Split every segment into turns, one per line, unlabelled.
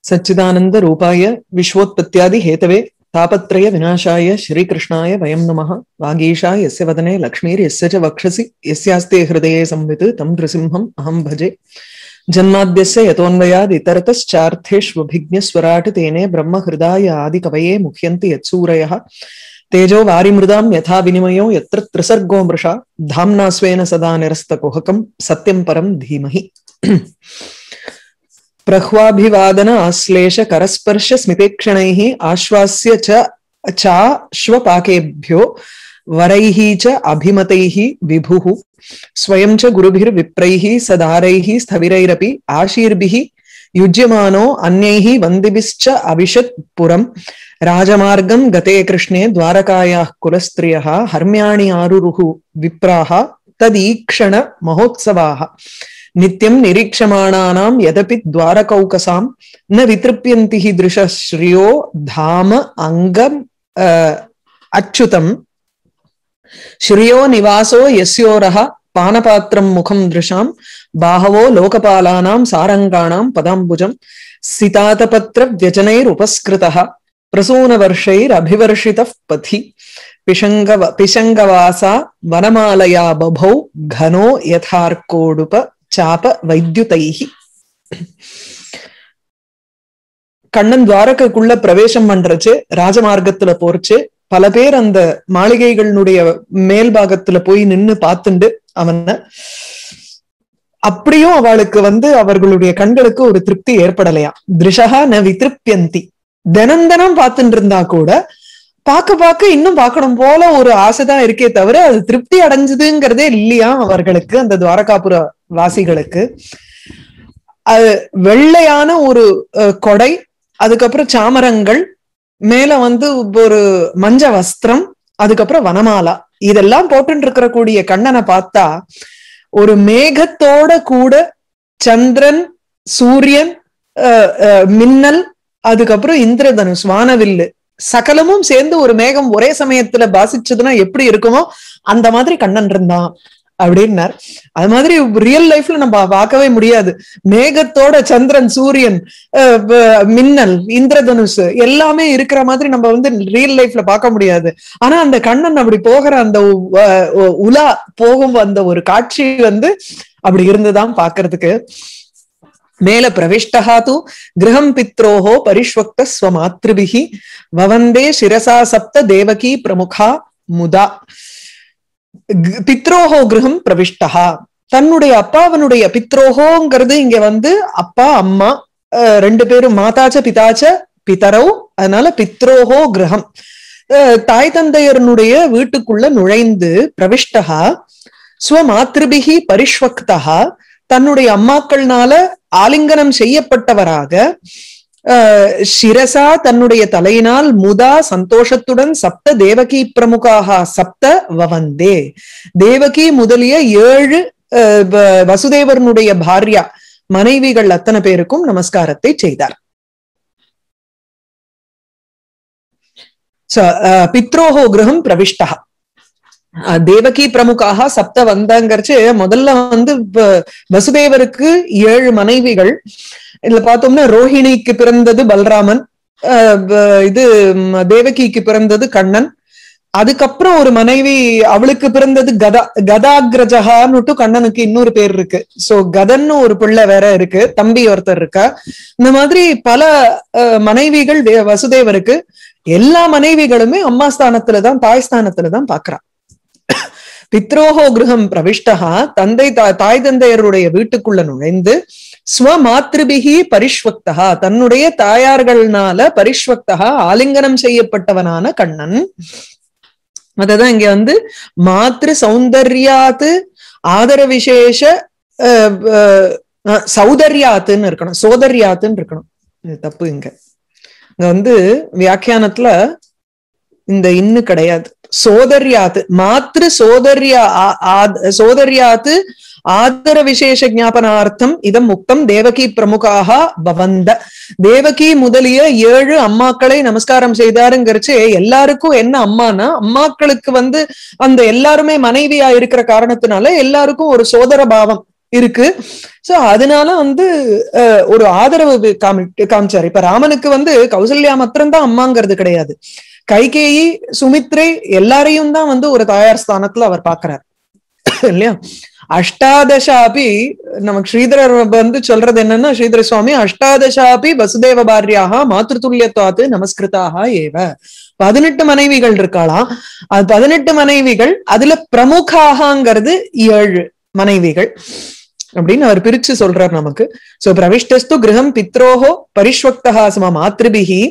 सच्चिदानंद रूपाय विश्वोत्पत्त्यादि Hathaway तापत्रय विनाशाय श्रीकृष्णाय वयं नमः वागीशा यस्य वदने लक्ष्मीर्यस्य च वक्षसि यस्यास्ते हृदये संवित् तं नृसिंहम् अहं भजे जन्माद्यस्य यतोऽन्वयाद् इतरतश्चार्थेष्वभिज्ञस्वराट् तेने ब्रह्महृदाय आदिकवये मुह्यन्ति यत्सूरयः तेजो वारिमृदां यथा विनिमयो यत्र त्रिसर्गो मृषा धाम्ना स्वेन सदा निरस्तकुहकं सत्यं परं धीमहि प्रह्वाभिवादन आश्लेष करस्पर्श स्मितेक्षणैः आश्वास्य च चाश्वपाकेभ्यो वरैः च अभिमतैः विभुः स्वयं च गुरुभिर्विप्रैः सदारैः स्थविरैरपि आशीर्भिः युज्यमानो अन्यैः वन्दिभिश्च अविशत् पुरम् राजमार्गं गते कृष्णे द्वारकायाः कुलस्त्रियः हर्म्याणि आरुरुः विप्राः तदीक्षण महोत्सवाः नित्यं निरीक्षमाणानां यदपि द्वारकौकसां न वितृप्यन्ति हि दृशः श्रियो धाम अङ्गम् अच्युतम् श्रियो निवासो यस्योरः पानपात्रं मुखं दृशां बाहवो लोकपालानां सारङ्गाणां पदाम्बुजं सितातपत्रव्यजनैरुपस्कृतः प्रसूनवर्षैरभिवर्षितः पथि पिशङ्गव पिशङ्गवासा वनमालया बभौ घनो यथार्कोडुप சாப வைத்யுதைஹி கண்ணன் துவாரகைக்குள்ள பிரவேசம் பண்றச்சு ராஜமார்க்கத்துல போறச்சு பல பேர் அந்த மாளிகைகளினுடைய மேல் பாகத்துல போய் நின்னு பார்த்துண்டு அவன அப்படியும் அவளுக்கு வந்து அவர்களுடைய கண்களுக்கு ஒரு திருப்தி ஏற்படலையா திருஷகா ந விதிருப்தியந்தி தினம் தினம் பார்த்துட்டு இருந்தா கூட பார்க்க பார்க்க இன்னும் பார்க்கணும் போல ஒரு ஆசைதான் இருக்கே தவிர அது திருப்தி அடைஞ்சதுங்கிறதே இல்லையா அவர்களுக்கு அந்த துவாரகாபுர வாசிகளுக்கு அது வெள்ளையான ஒரு கொடை அதுக்கப்புறம் சாமரங்கள் மேல வந்து ஒரு மஞ்ச வஸ்திரம் அதுக்கப்புறம் வனமாலா இதெல்லாம் போட்டு இருக்கிற கூடிய கண்ணனை பார்த்தா ஒரு மேகத்தோட கூட சந்திரன் சூரியன் மின்னல் அதுக்கப்புறம் இந்திரதனுஷ் வானவில்லு சகலமும் சேர்ந்து ஒரு மேகம் ஒரே சமயத்துல பாசிச்சதுன்னா எப்படி இருக்குமோ அந்த மாதிரி கண்ணன் இருந்தான் அப்படின்னார் அது மாதிரி ரியல் லைஃப்ல நம்ம பார்க்கவே முடியாது மேகத்தோட சந்திரன் சூரியன் மின்னல் இந்திரதனுஷ் எல்லாமே இருக்கிற மாதிரி நம்ம வந்து ரியல் லைஃப்ல பார்க்க முடியாது ஆனா அந்த கண்ணன் அப்படி போகிற அந்த உலா போகும் அந்த ஒரு காட்சி வந்து அப்படி இருந்துதான் பாக்குறதுக்கு மேல பிரவிஷ்டா தூ கிரகம் பித்ரோஹோ பரிஷ்வக்த ஸ்வமாத்ருபிகி வவந்தே சிரசா சப்த தேவகி பிரமுகா முதா பித்ரோஹோ கிரகம் பிரவிஷ்டா தன்னுடைய அப்பாவனுடைய பித்ரோஹோங்கிறது இங்க வந்து அப்பா அம்மா ரெண்டு பேரும் மாதாச்ச பிதாச்ச பிதரவு அதனால பித்ரோஹோ கிரகம் தாய் தந்தையரனுடைய வீட்டுக்குள்ள நுழைந்து பிரவிஷ்டா ஸ்வமாத்ருபிகி பரிஷ்வக்தா தன்னுடைய அம்மாக்கள்னால ஆலிங்கனம் செய்யப்பட்டவராக சிரசா தன்னுடைய தலையினால் முதா சந்தோஷத்துடன் சப்த தேவகி பிரமுகாக சப்த வவந்தே தேவகி முதலிய ஏழு வசுதேவரனுடைய பாரியா மனைவிகள் அத்தனை பேருக்கும் நமஸ்காரத்தை செய்தார் பித்ரோஹோ கிரகம் பிரவிஷ்டா தேவகி பிரமுகாக சப்த வந்தங்கிறச்சு முதல்ல வந்து வசுதேவருக்கு ஏழு மனைவிகள் இதுல பார்த்தோம்னா ரோஹிணிக்கு பிறந்தது பல்ராமன் இது தேவகிக்கு பிறந்தது கண்ணன் அதுக்கப்புறம் ஒரு மனைவி அவளுக்கு பிறந்தது கதா கதாகிரஜகான்னுட்டு கண்ணனுக்கு இன்னொரு பேர் இருக்கு சோ கதன்னு ஒரு பிள்ளை வேற இருக்கு தம்பி ஒருத்தர் இருக்கா இந்த மாதிரி பல மனைவிகள் வசுதேவருக்கு எல்லா மனைவிகளுமே அம்மா ஸ்தானத்துலதான் தாய் ஸ்தானத்துலதான் பாக்குறா பித்ரோஹோ கிரகம் பிரவிஷ்டகா தந்தை தாய் தந்தையருடைய வீட்டுக்குள்ள நுழைந்து ஸ்வமாத்ருபிகி பரிஷ்வக்தகா தன்னுடைய தாயார்கள்னால பரிஷ்வக்தகா ஆலிங்கனம் செய்யப்பட்டவனான கண்ணன் அததான் இங்க வந்து மாத்ரு சௌந்தர்யாத்து ஆதர விசேஷ சௌதர்யாத்துன்னு இருக்கணும் சோதர்யாத்துன்னு இருக்கணும் இது தப்பு இங்க இங்க வந்து வியாக்கியானத்துல இந்த இன்னு கிடையாது சோதர்யாத்து மாத்ரு சோதர்யா சோதர்யாத்து ஆதர விசேஷ ஜாபனார்த்தம் இதம் முக்தம் தேவகி பிரமுகாக பவந்த தேவகி முதலிய ஏழு அம்மாக்களை நமஸ்காரம் செய்தாருங்கிறச்சு எல்லாருக்கும் என்ன அம்மானா அம்மாக்களுக்கு வந்து அந்த எல்லாருமே மனைவியா இருக்கிற காரணத்தினால எல்லாருக்கும் ஒரு சோதர பாவம் இருக்கு சோ அதனால வந்து அஹ், ஒரு ஆதரவு காமி காமிச்சாரு இப்ப ராமனுக்கு வந்து கௌசல்யா மாத்திரம்தான் அம்மாங்கிறது கிடையாது கைகேயி சுமித்ரை எல்லாரையும் தான் வந்து ஒரு தாயார் ஸ்தானத்துல அவர் பாக்குறார் இல்லையா அஷ்டாதசாபி நமக்கு ஸ்ரீதரர் வந்து சொல்றது என்னன்னா ஸ்ரீதர சுவாமி அஷ்டாதசாபி வசுதேவ பாரியாக மாத்திருத்துல்யத்வாத்து நமஸ்கிருதாக ஏவ பதினெட்டு மனைவிகள் இருக்காளாம் அது பதினெட்டு மனைவிகள் அதுல பிரமுகாகங்கிறது ஏழு மனைவிகள் அப்படின்னு அவர் பிரிச்சு சொல்றார் நமக்கு சோ பிரவிஷ்டஸ்து கிரகம் பித்ரோஹோ பரிஷ்வக்தா சம மாத்ருபிஹி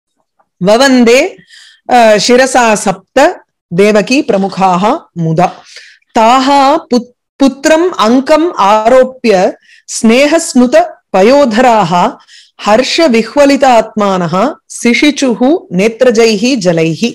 வவந்தே அஹ், சிரசா சப்த தேவகி பிரமுகாக முதா தாஹா புத் புத்திரம் அங்கம் ஆரோப்பிய ஸ்நேகஸ்னுத பயோதராக ஹர்ஷ விஹ்வலித ஆத்மானஹ சிஷிச்சுஹு நேத்ரஜைஹி ஜலைஹி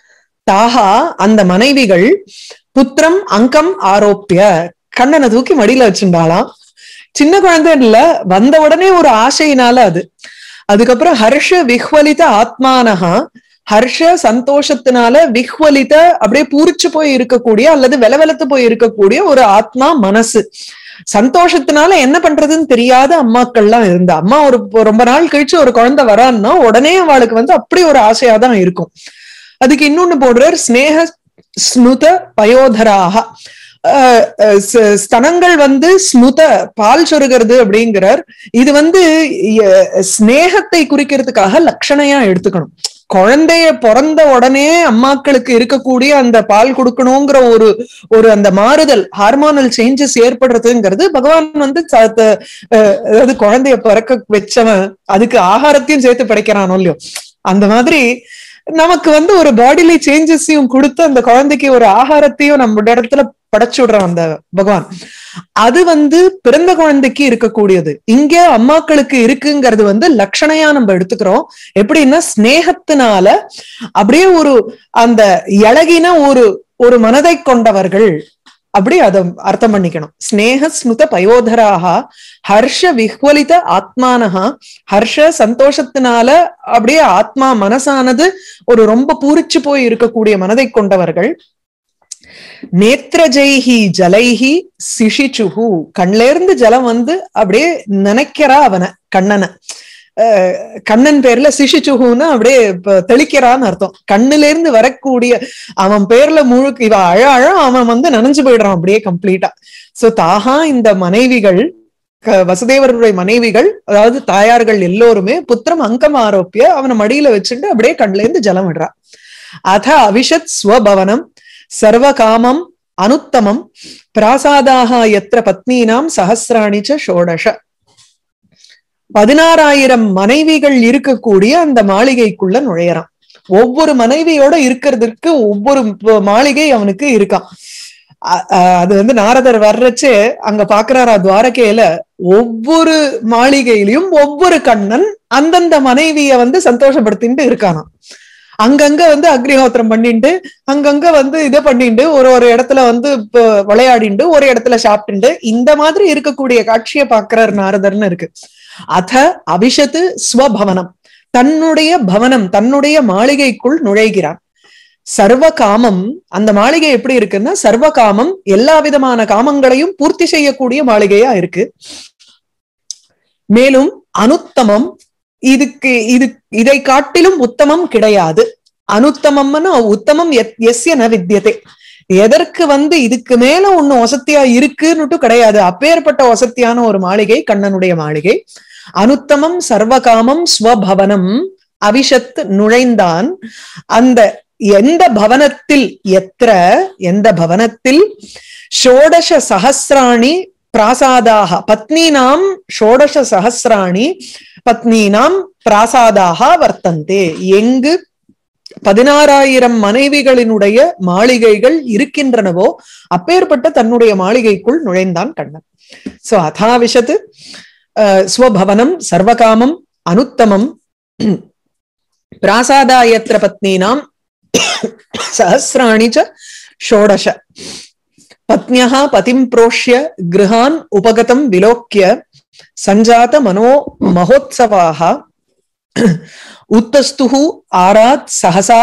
தாஹா அந்த மனைவிகள் புத்திரம் அங்கம் ஆரோப்பிய கண்ணனை தூக்கி மடியில வச்சுட்டாளாம் சின்ன குழந்தை இல்ல வந்த உடனே ஒரு ஆசையினால அது அதுக்கப்புறம் ஹர்ஷ விஹ்வலித ஆத்மானஹா ஹர்ஷ சந்தோஷத்தினால விஹ்வலித அப்படியே பூரிச்சு போய் இருக்கக்கூடிய அல்லது வெலவெலத்து போய் இருக்கக்கூடிய ஒரு ஆத்மா மனசு சந்தோஷத்தினால என்ன பண்றதுன்னு தெரியாத அம்மாக்கள்லாம் இருந்தா அம்மா ஒரு ரொம்ப நாள் கழிச்சு ஒரு குழந்தை வரான்னா உடனே அவளுக்கு வந்து அப்படி ஒரு ஆசையா தான் இருக்கும் அதுக்கு இன்னொன்னு போடுறார் ஸ்னேக ஸ்னுத பயோதராக அஹ் அஹ் ஸ்- ஸ்தனங்கள் வந்து ஸ்னுத பால் சொருகிறது அப்படிங்கிறார் இது வந்து எ- ஸ்நேகத்தை குறிக்கிறதுக்காக லட்சணையா எடுத்துக்கணும் குழந்தைய பிறந்த உடனே அம்மாக்களுக்கு இருக்கக்கூடிய அந்த பால் கொடுக்கணுங்கிற ஒரு ஒரு அந்த மாறுதல் ஹார்மோனல் சேஞ்சஸ் ஏற்படுறதுங்கிறது பகவான் வந்து ச- த- அஹ் அதாவது குழந்தைய பிறக்க வச்சவன் அதுக்கு ஆகாரத்தையும் சேர்த்து படைக்கிறானோ இல்லையோ அந்த மாதிரி நமக்கு வந்து ஒரு பாடியில சேஞ்சஸையும் கொடுத்து அந்த குழந்தைக்கு ஒரு ஆகாரத்தையும் நம்ம இடத்துல படைச்சு விடுறான் அந்த பகவான் அது வந்து பிறந்த குழந்தைக்கு இருக்கக்கூடியது இங்க அம்மாக்களுக்கு இருக்குங்கிறது வந்து லட்சணையா நம்ம எடுத்துக்கிறோம் எப்படின்னா ஸ்நேகத்தினால அப்படியே ஒரு அந்த இழகின ஒரு ஒரு மனதை கொண்டவர்கள் அப்படி அதை அர்த்தம் பண்ணிக்கணும் ஸ்னேக ஸ்மிருத பயோதராக ஹர்ஷ விஹ்வலித ஆத்மானஹா ஹர்ஷ சந்தோஷத்தினால அப்படியே ஆத்மா மனசானது ஒரு ரொம்ப பூரிச்சு போய் இருக்கக்கூடிய மனதை கொண்டவர்கள் நேத்ரஜைஹி ஜலைஹி சிஷிச்சுஹு கண்ல இருந்து ஜலம் வந்து அப்படியே நினைக்கிறா அவனை கண்ணனை அஹ் கண்ணன் பேர்ல சிஷிச்சுகுன்னு அப்படியே இப்ப தெளிக்கிறான்னு அர்த்தம் கண்ணுல இருந்து வரக்கூடிய அவன் பேர்ல முழுக்க இவ அழ அழ அவன் வந்து நனைஞ்சு போயிடுறான் அப்படியே கம்ப்ளீட்டா சோ தாகா இந்த மனைவிகள் க- வசுதேவருடைய மனைவிகள் அதாவது தாயார்கள் எல்லோருமே புத்திரம் அங்கம் ஆரோப்பிய அவனை மடியில வச்சுட்டு அப்படியே கண்ல இருந்து ஜலம் விடுறா அத அவிஷத் ஸ்வபவனம் சர்வ காமம் அனுத்தமம் பிராசாதாக எத்திர பத்னீனாம் சஹசிராணி ச ஷோடஷ பதினாறாயிரம் மனைவிகள் இருக்கக்கூடிய அந்த மாளிகைக்குள்ள நுழையறான் ஒவ்வொரு மனைவியோட இருக்கிறதுக்கு ஒவ்வொரு ப- மாளிகை அவனுக்கு இருக்கான் அ- அ- அது வந்து நாரதர் வர்றச்சு அங்க பாக்குறாரா துவாரகையில ஒவ்வொரு மாளிகையிலயும் ஒவ்வொரு கண்ணன் அந்தந்த மனைவிய வந்து சந்தோஷப்படுத்திட்டு இருக்கானாம் அங்கங்க வந்து அக்னிஹோத்திரம் பண்ணிட்டு அங்கங்க வந்து இதை பண்ணிட்டு ஒரு ஒரு இடத்துல வந்து இப்ப விளையாடிண்டு ஒரு இடத்துல சாப்பிட்டுண்டு இந்த மாதிரி இருக்கக்கூடிய காட்சியை பாக்குறார் நாரதர்னு இருக்கு அத அபிஷத்து ஸ்வபவனம் தன்னுடைய பவனம் தன்னுடைய மாளிகைக்குள் நுழைகிறான் சர்வ காமம் அந்த மாளிகை எப்படி இருக்குன்னா சர்வ காமம் எல்லா விதமான காமங்களையும் பூர்த்தி செய்யக்கூடிய மாளிகையா இருக்கு மேலும் அனுத்தமம் இதுக்கு இது இதை காட்டிலும் உத்தமம் கிடையாது அனுத்தமம்னா உத்தமம் எத்- எஸ்ய ந வித்தியதே எதற்கு வந்து இதுக்கு மேல ஒண்ணு வசத்தியா இருக்குன்னுட்டு கிடையாது அப்பேற்பட்ட வசத்தியான ஒரு மாளிகை கண்ணனுடைய மாளிகை அனுத்தமம் சர்வகாமம் ஸ்வபவனம் அவிஷத் நுழைந்தான் அந்த எந்த பவனத்தில் எத்திர எந்த பவனத்தில் ஷோடச சஹசிராணி பிராசாதாக பத்னீனாம் ஷோடச சஹசிராணி பத்னீனாம் பிராசாதாக வர்த்தந்தே எங்கு பதினாறாயிரம் மனைவிகளினுடைய மாளிகைகள் இருக்கின்றனவோ அப்பேற்பட்ட தன்னுடைய மாளிகைக்குள் நுழைந்தான் கண்ணன் சோ அதாவிஷத்து அஹ், ஸ்வபவனம் சர்வகாமம் அனுத்தமம் பிராசாதாயத்திர பத்னீனாம் சஹசிராணி ச ஷோடச பத்னியः பதிம் प्रोष्य गृहान् उपगतं विलोक्य सञ्जात मनो महोत्सवाः उत्तस्तुः आरात् सहसा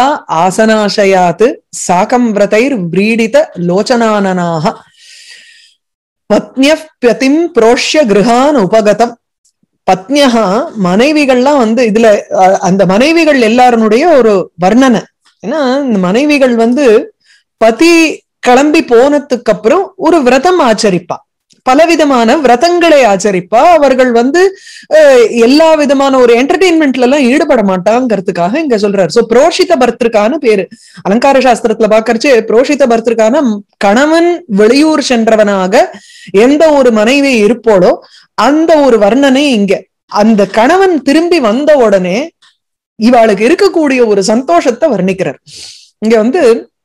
आसनाशयात् साकं व्रतैर्व्रीडित लोचनाननाः பத்னிய பதிம் புரோஷ்ய கிரகான் உபகதம் பத்னியா மனைவிகள்லாம் வந்து இதுல அஹ், அந்த மனைவிகள் எல்லாருடைய ஒரு வர்ணனை ஏன்னா இந்த மனைவிகள் வந்து பதி கிளம்பி போனதுக்கு அப்புறம் ஒரு விரதம் ஆச்சரிப்பா பலவிதமான விரதங்களை ஆச்சரிப்பா அவர்கள் வந்து அஹ், எல்லா விதமான ஒரு என்டர்டெயின்மெண்ட்ல எல்லாம் ஈடுபட மாட்டாங்கிறதுக்காக இங்க சொல்றாரு சோ புரோஷித பர்த்திருக்கான பேரு அலங்கார சாஸ்திரத்துல பாக்கறச்சு புரோஷித பர்த்திருக்கான கணவன் வெளியூர் சென்றவனாக எந்த ஒரு மனைவி இருப்போடோ அந்த ஒரு வர்ணனை இங்க அந்த கணவன் திரும்பி வந்த உடனே இவாளுக்கு இருக்கக்கூடிய ஒரு சந்தோஷத்தை வர்ணிக்கிறார் இங்க வந்து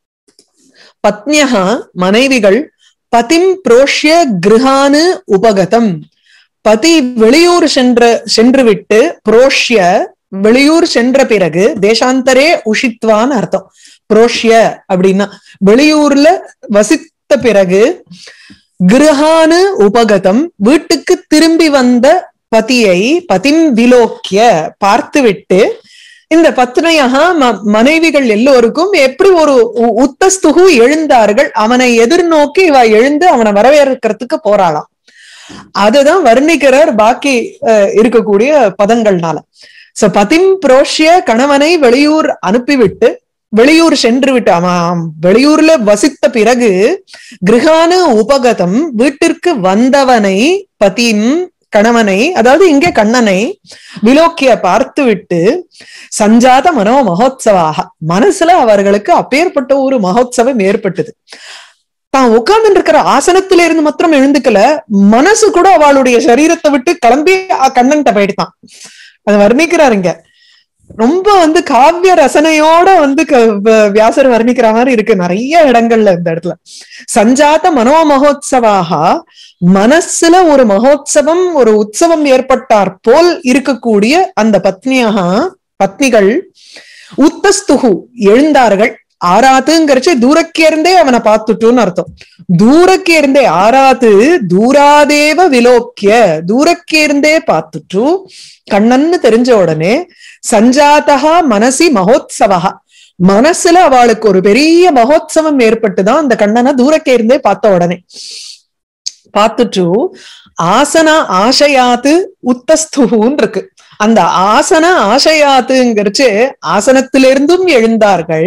பத்னியா மனைவிகள் பதிம் புரோஷ்ய கிருஹானு உபகதம் பதி வெளியூர் சென்ற சென்று விட்டு புரோஷ்ய வெளியூர் சென்ற பிறகு தேசாந்தரே உஷித்வான்னு அர்த்தம் புரோஷ்ய அப்படின்னா வெளியூர்ல வசித்த பிறகு கிருஹானு உபகதம் வீட்டுக்கு திரும்பி வந்த பதியை பதிம் விலோக்கிய பார்த்துவிட்டு இந்த பத்னையாக ம- மனைவிகள் எல்லோருக்கும் எப்படி ஒரு உ- உத்தஸ்துகு எழுந்தார்கள் அவனை எதிர்நோக்கி இவ எழுந்து அவனை வரவேற்கிறதுக்கு போராளாம் அதுதான் வர்ணிக்கிறார் பாக்கி அஹ், இருக்கக்கூடிய பதங்கள்னால சோ பதிம் புரோஷ்ய கணவனை வெளியூர் அனுப்பிவிட்டு வெளியூர் சென்று விட்டு அவன் வெளியூர்ல வசித்த பிறகு கிருஹானு உபகதம் வீட்டிற்கு வந்தவனை பதிம் கணவனை அதாவது இங்கே கண்ணனை விலோக்கிய பார்த்து விட்டு சஞ்சாத மனோ மகோத்சவாக மனசுல அவர்களுக்கு அப்பேற்பட்ட ஒரு மகோத்சவம் ஏற்பட்டது தான் உட்கார்ந்து இருக்கிற ஆசனத்தில இருந்து மாத்திரம் எழுந்துக்கல மனசு கூட அவளுடைய சரீரத்தை விட்டு கிளம்பி அ- கண்ணன்ட்ட போயிட்டான் அது வர்ணிக்கிறாருங்க ரொம்ப வந்து காவிய ரசனையோட வந்து க- வ- வியாசர் வர்ணிக்கிற மாதிரி இருக்கு நிறைய இடங்கள்ல இந்த இடத்துல சஞ்சாத மனோ மகோத்சவாக மனசுல ஒரு மகோத்சவம் ஒரு உற்சவம் ஏற்பட்டார் போல் இருக்கக்கூடிய அந்த பத்னியாக பத்னிகள் உத்தஸ்துகு எழுந்தார்கள் ஆராத்துங்கிறச்சு தூரக்கே இருந்தே அவனை பார்த்துட்டுன்னு அர்த்தம் தூரக்கே இருந்தே ஆராத்து தூராதேவ விலோக்கிய தூரக்கே இருந்தே பார்த்துட்டு கண்ணன்னு தெரிஞ்ச உடனே சஞ்சாதகா மனசி மகோத்சவா மனசுல அவளுக்கு ஒரு பெரிய மகோத்சவம் ஏற்பட்டுதான் அந்த கண்ணனை தூரக்கே இருந்தே பார்த்த உடனே பார்த்துட்டு ஆசன ஆசையாத்து உத்தஸ்துன்னு இருக்கு அந்த ஆசன ஆசையாத்துங்கிறச்சு ஆசனத்திலிருந்தும் எழுந்தார்கள்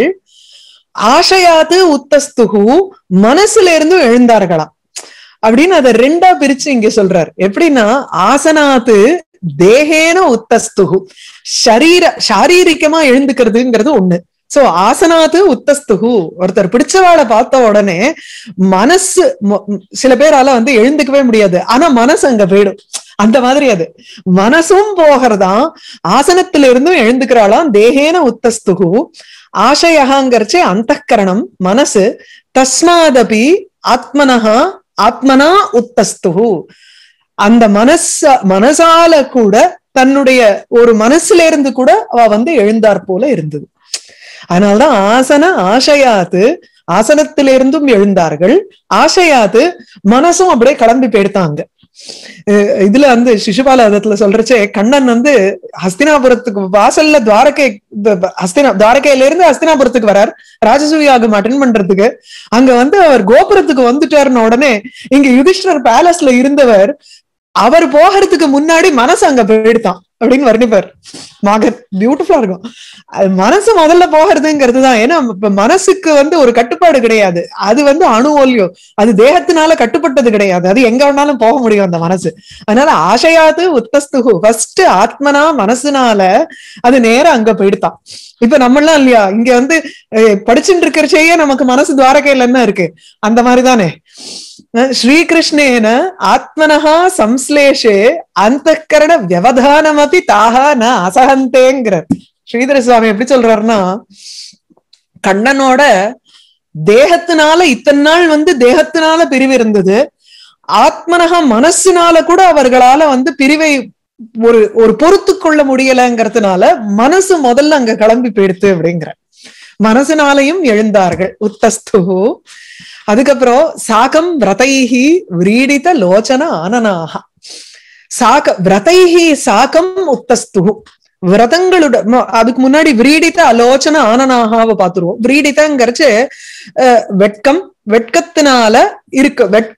ஆசையாத்து உத்தஸ்துகு மனசுல இருந்தும் எழுந்தார்களாம் அப்படின்னு அதை ரெண்டா பிரிச்சு இங்க சொல்றார் எப்படின்னா ஆசனாத்து தேகேன உத்தஸ்துகு ஷரீர சாரீரிகமா எழுந்துக்கிறதுங்கிறது ஒண்ணு சோ ஆசனாத்து உத்தஸ்துகு ஒருத்தர் பிடிச்சவாளை பார்த்த உடனே மனசு மொ- சில பேரால வந்து எழுந்துக்கவே முடியாது ஆனா மனசு அங்க போயிடும் அந்த மாதிரி அது மனசும் போகிறதாம் ஆசனத்தில இருந்தும் எழுந்துக்கிறாளாம் தேகேன உத்தஸ்துகு ஆசையகாங்கிறச்சே அந்தக்கரணம் மனசு தஸ்மாதபி ஆத்மனஹா ஆத்மனா உத்தஸ்துகு அந்த மனச மனசால கூட தன்னுடைய ஒரு மனசுல இருந்து கூட அவ வந்து எழுந்தார் போல இருந்தது அதனால்தான் ஆசன ஆசையாத்து ஆசனத்திலிருந்தும் எழுந்தார்கள் ஆசையாத்து மனசும் அப்படியே கிளம்பி போயிடுத்தாங்க அஹ் இதுல வந்து சிசுபாலதத்துல சொல்றச்சே கண்ணன் வந்து ஹஸ்தினாபுரத்துக்கு வாசல்ல துவாரகை ப- ப- ஹஸ்தினா துவாரகையில இருந்து ஹஸ்தினாபுரத்துக்கு வரார் ராஜசூயாகம் அட்டன் பண்றதுக்கு அங்க வந்து அவர் கோபுரத்துக்கு வந்துட்டாருன்னு உடனே இங்க யுதிஷ்டர் பேலஸ்ல இருந்தவர் அவர் போகிறதுக்கு முன்னாடி மனசு அங்க போயிடுதான் அப்படின்னு வர்ணிப்பார் மகன் பியூட்டிஃபுல்லா இருக்கும் அது மனசு முதல்ல போகிறதுங்கிறது தான் ஏன்னா இப்ப மனசுக்கு வந்து ஒரு கட்டுப்பாடு கிடையாது அது வந்து அணுவோல்யம் அது தேகத்தினால கட்டுப்பட்டது கிடையாது அது எங்க வேணாலும் போக முடியும் அந்த மனசு அதனால ஆசையாது உத்தஸ்துகு ஃபர்ஸ்ட் ஆத்மனா மனசுனால அது நேரா அங்க போயிடுதான் இப்ப நம்மளாம் இல்லையா இங்க வந்து அஹ், படிச்சுட்டு இருக்கிறச்சேயே நமக்கு மனசு துவாரகையில என்ன இருக்கு அந்த மாதிரிதானே அஹ், ஸ்ரீகிருஷ்ணேன ஆத்மனஹா சம்ஸ்லேஷே அந்தக்கரண வியவதானமபி தாகா ந அசகந்தேங்கிறார் ஸ்ரீதர சுவாமி எப்படி சொல்றாருன்னா கண்ணனோட தேகத்தினால இத்தனை நாள் வந்து தேகத்தினால பிரிவு இருந்தது ஆத்மனகா மனசுனால கூட அவர்களால வந்து பிரிவை ஒரு ஒரு பொறுத்து கொள்ள முடியலங்கிறதுனால மனசு முதல்ல அங்க கிளம்பி போயிடுத்து அப்படிங்கிற மனசுனாலையும் எழுந்தார்கள் உத்தஸ்து அதுக்கப்புறம் சாகம் விரதைஹி விரீடித லோச்சன ஆனனாக சாக விரதைஹி சாகம் உத்தஸ்து விரதங்களோட ம- அதுக்கு முன்னாடி விரீடித அலோச்சன ஆனனாகாவை பார்த்துருவோம் விரீடிதங்கிறச்சு அஹ், வெட்கம் வெட்கத்தினால இருக்க வெட்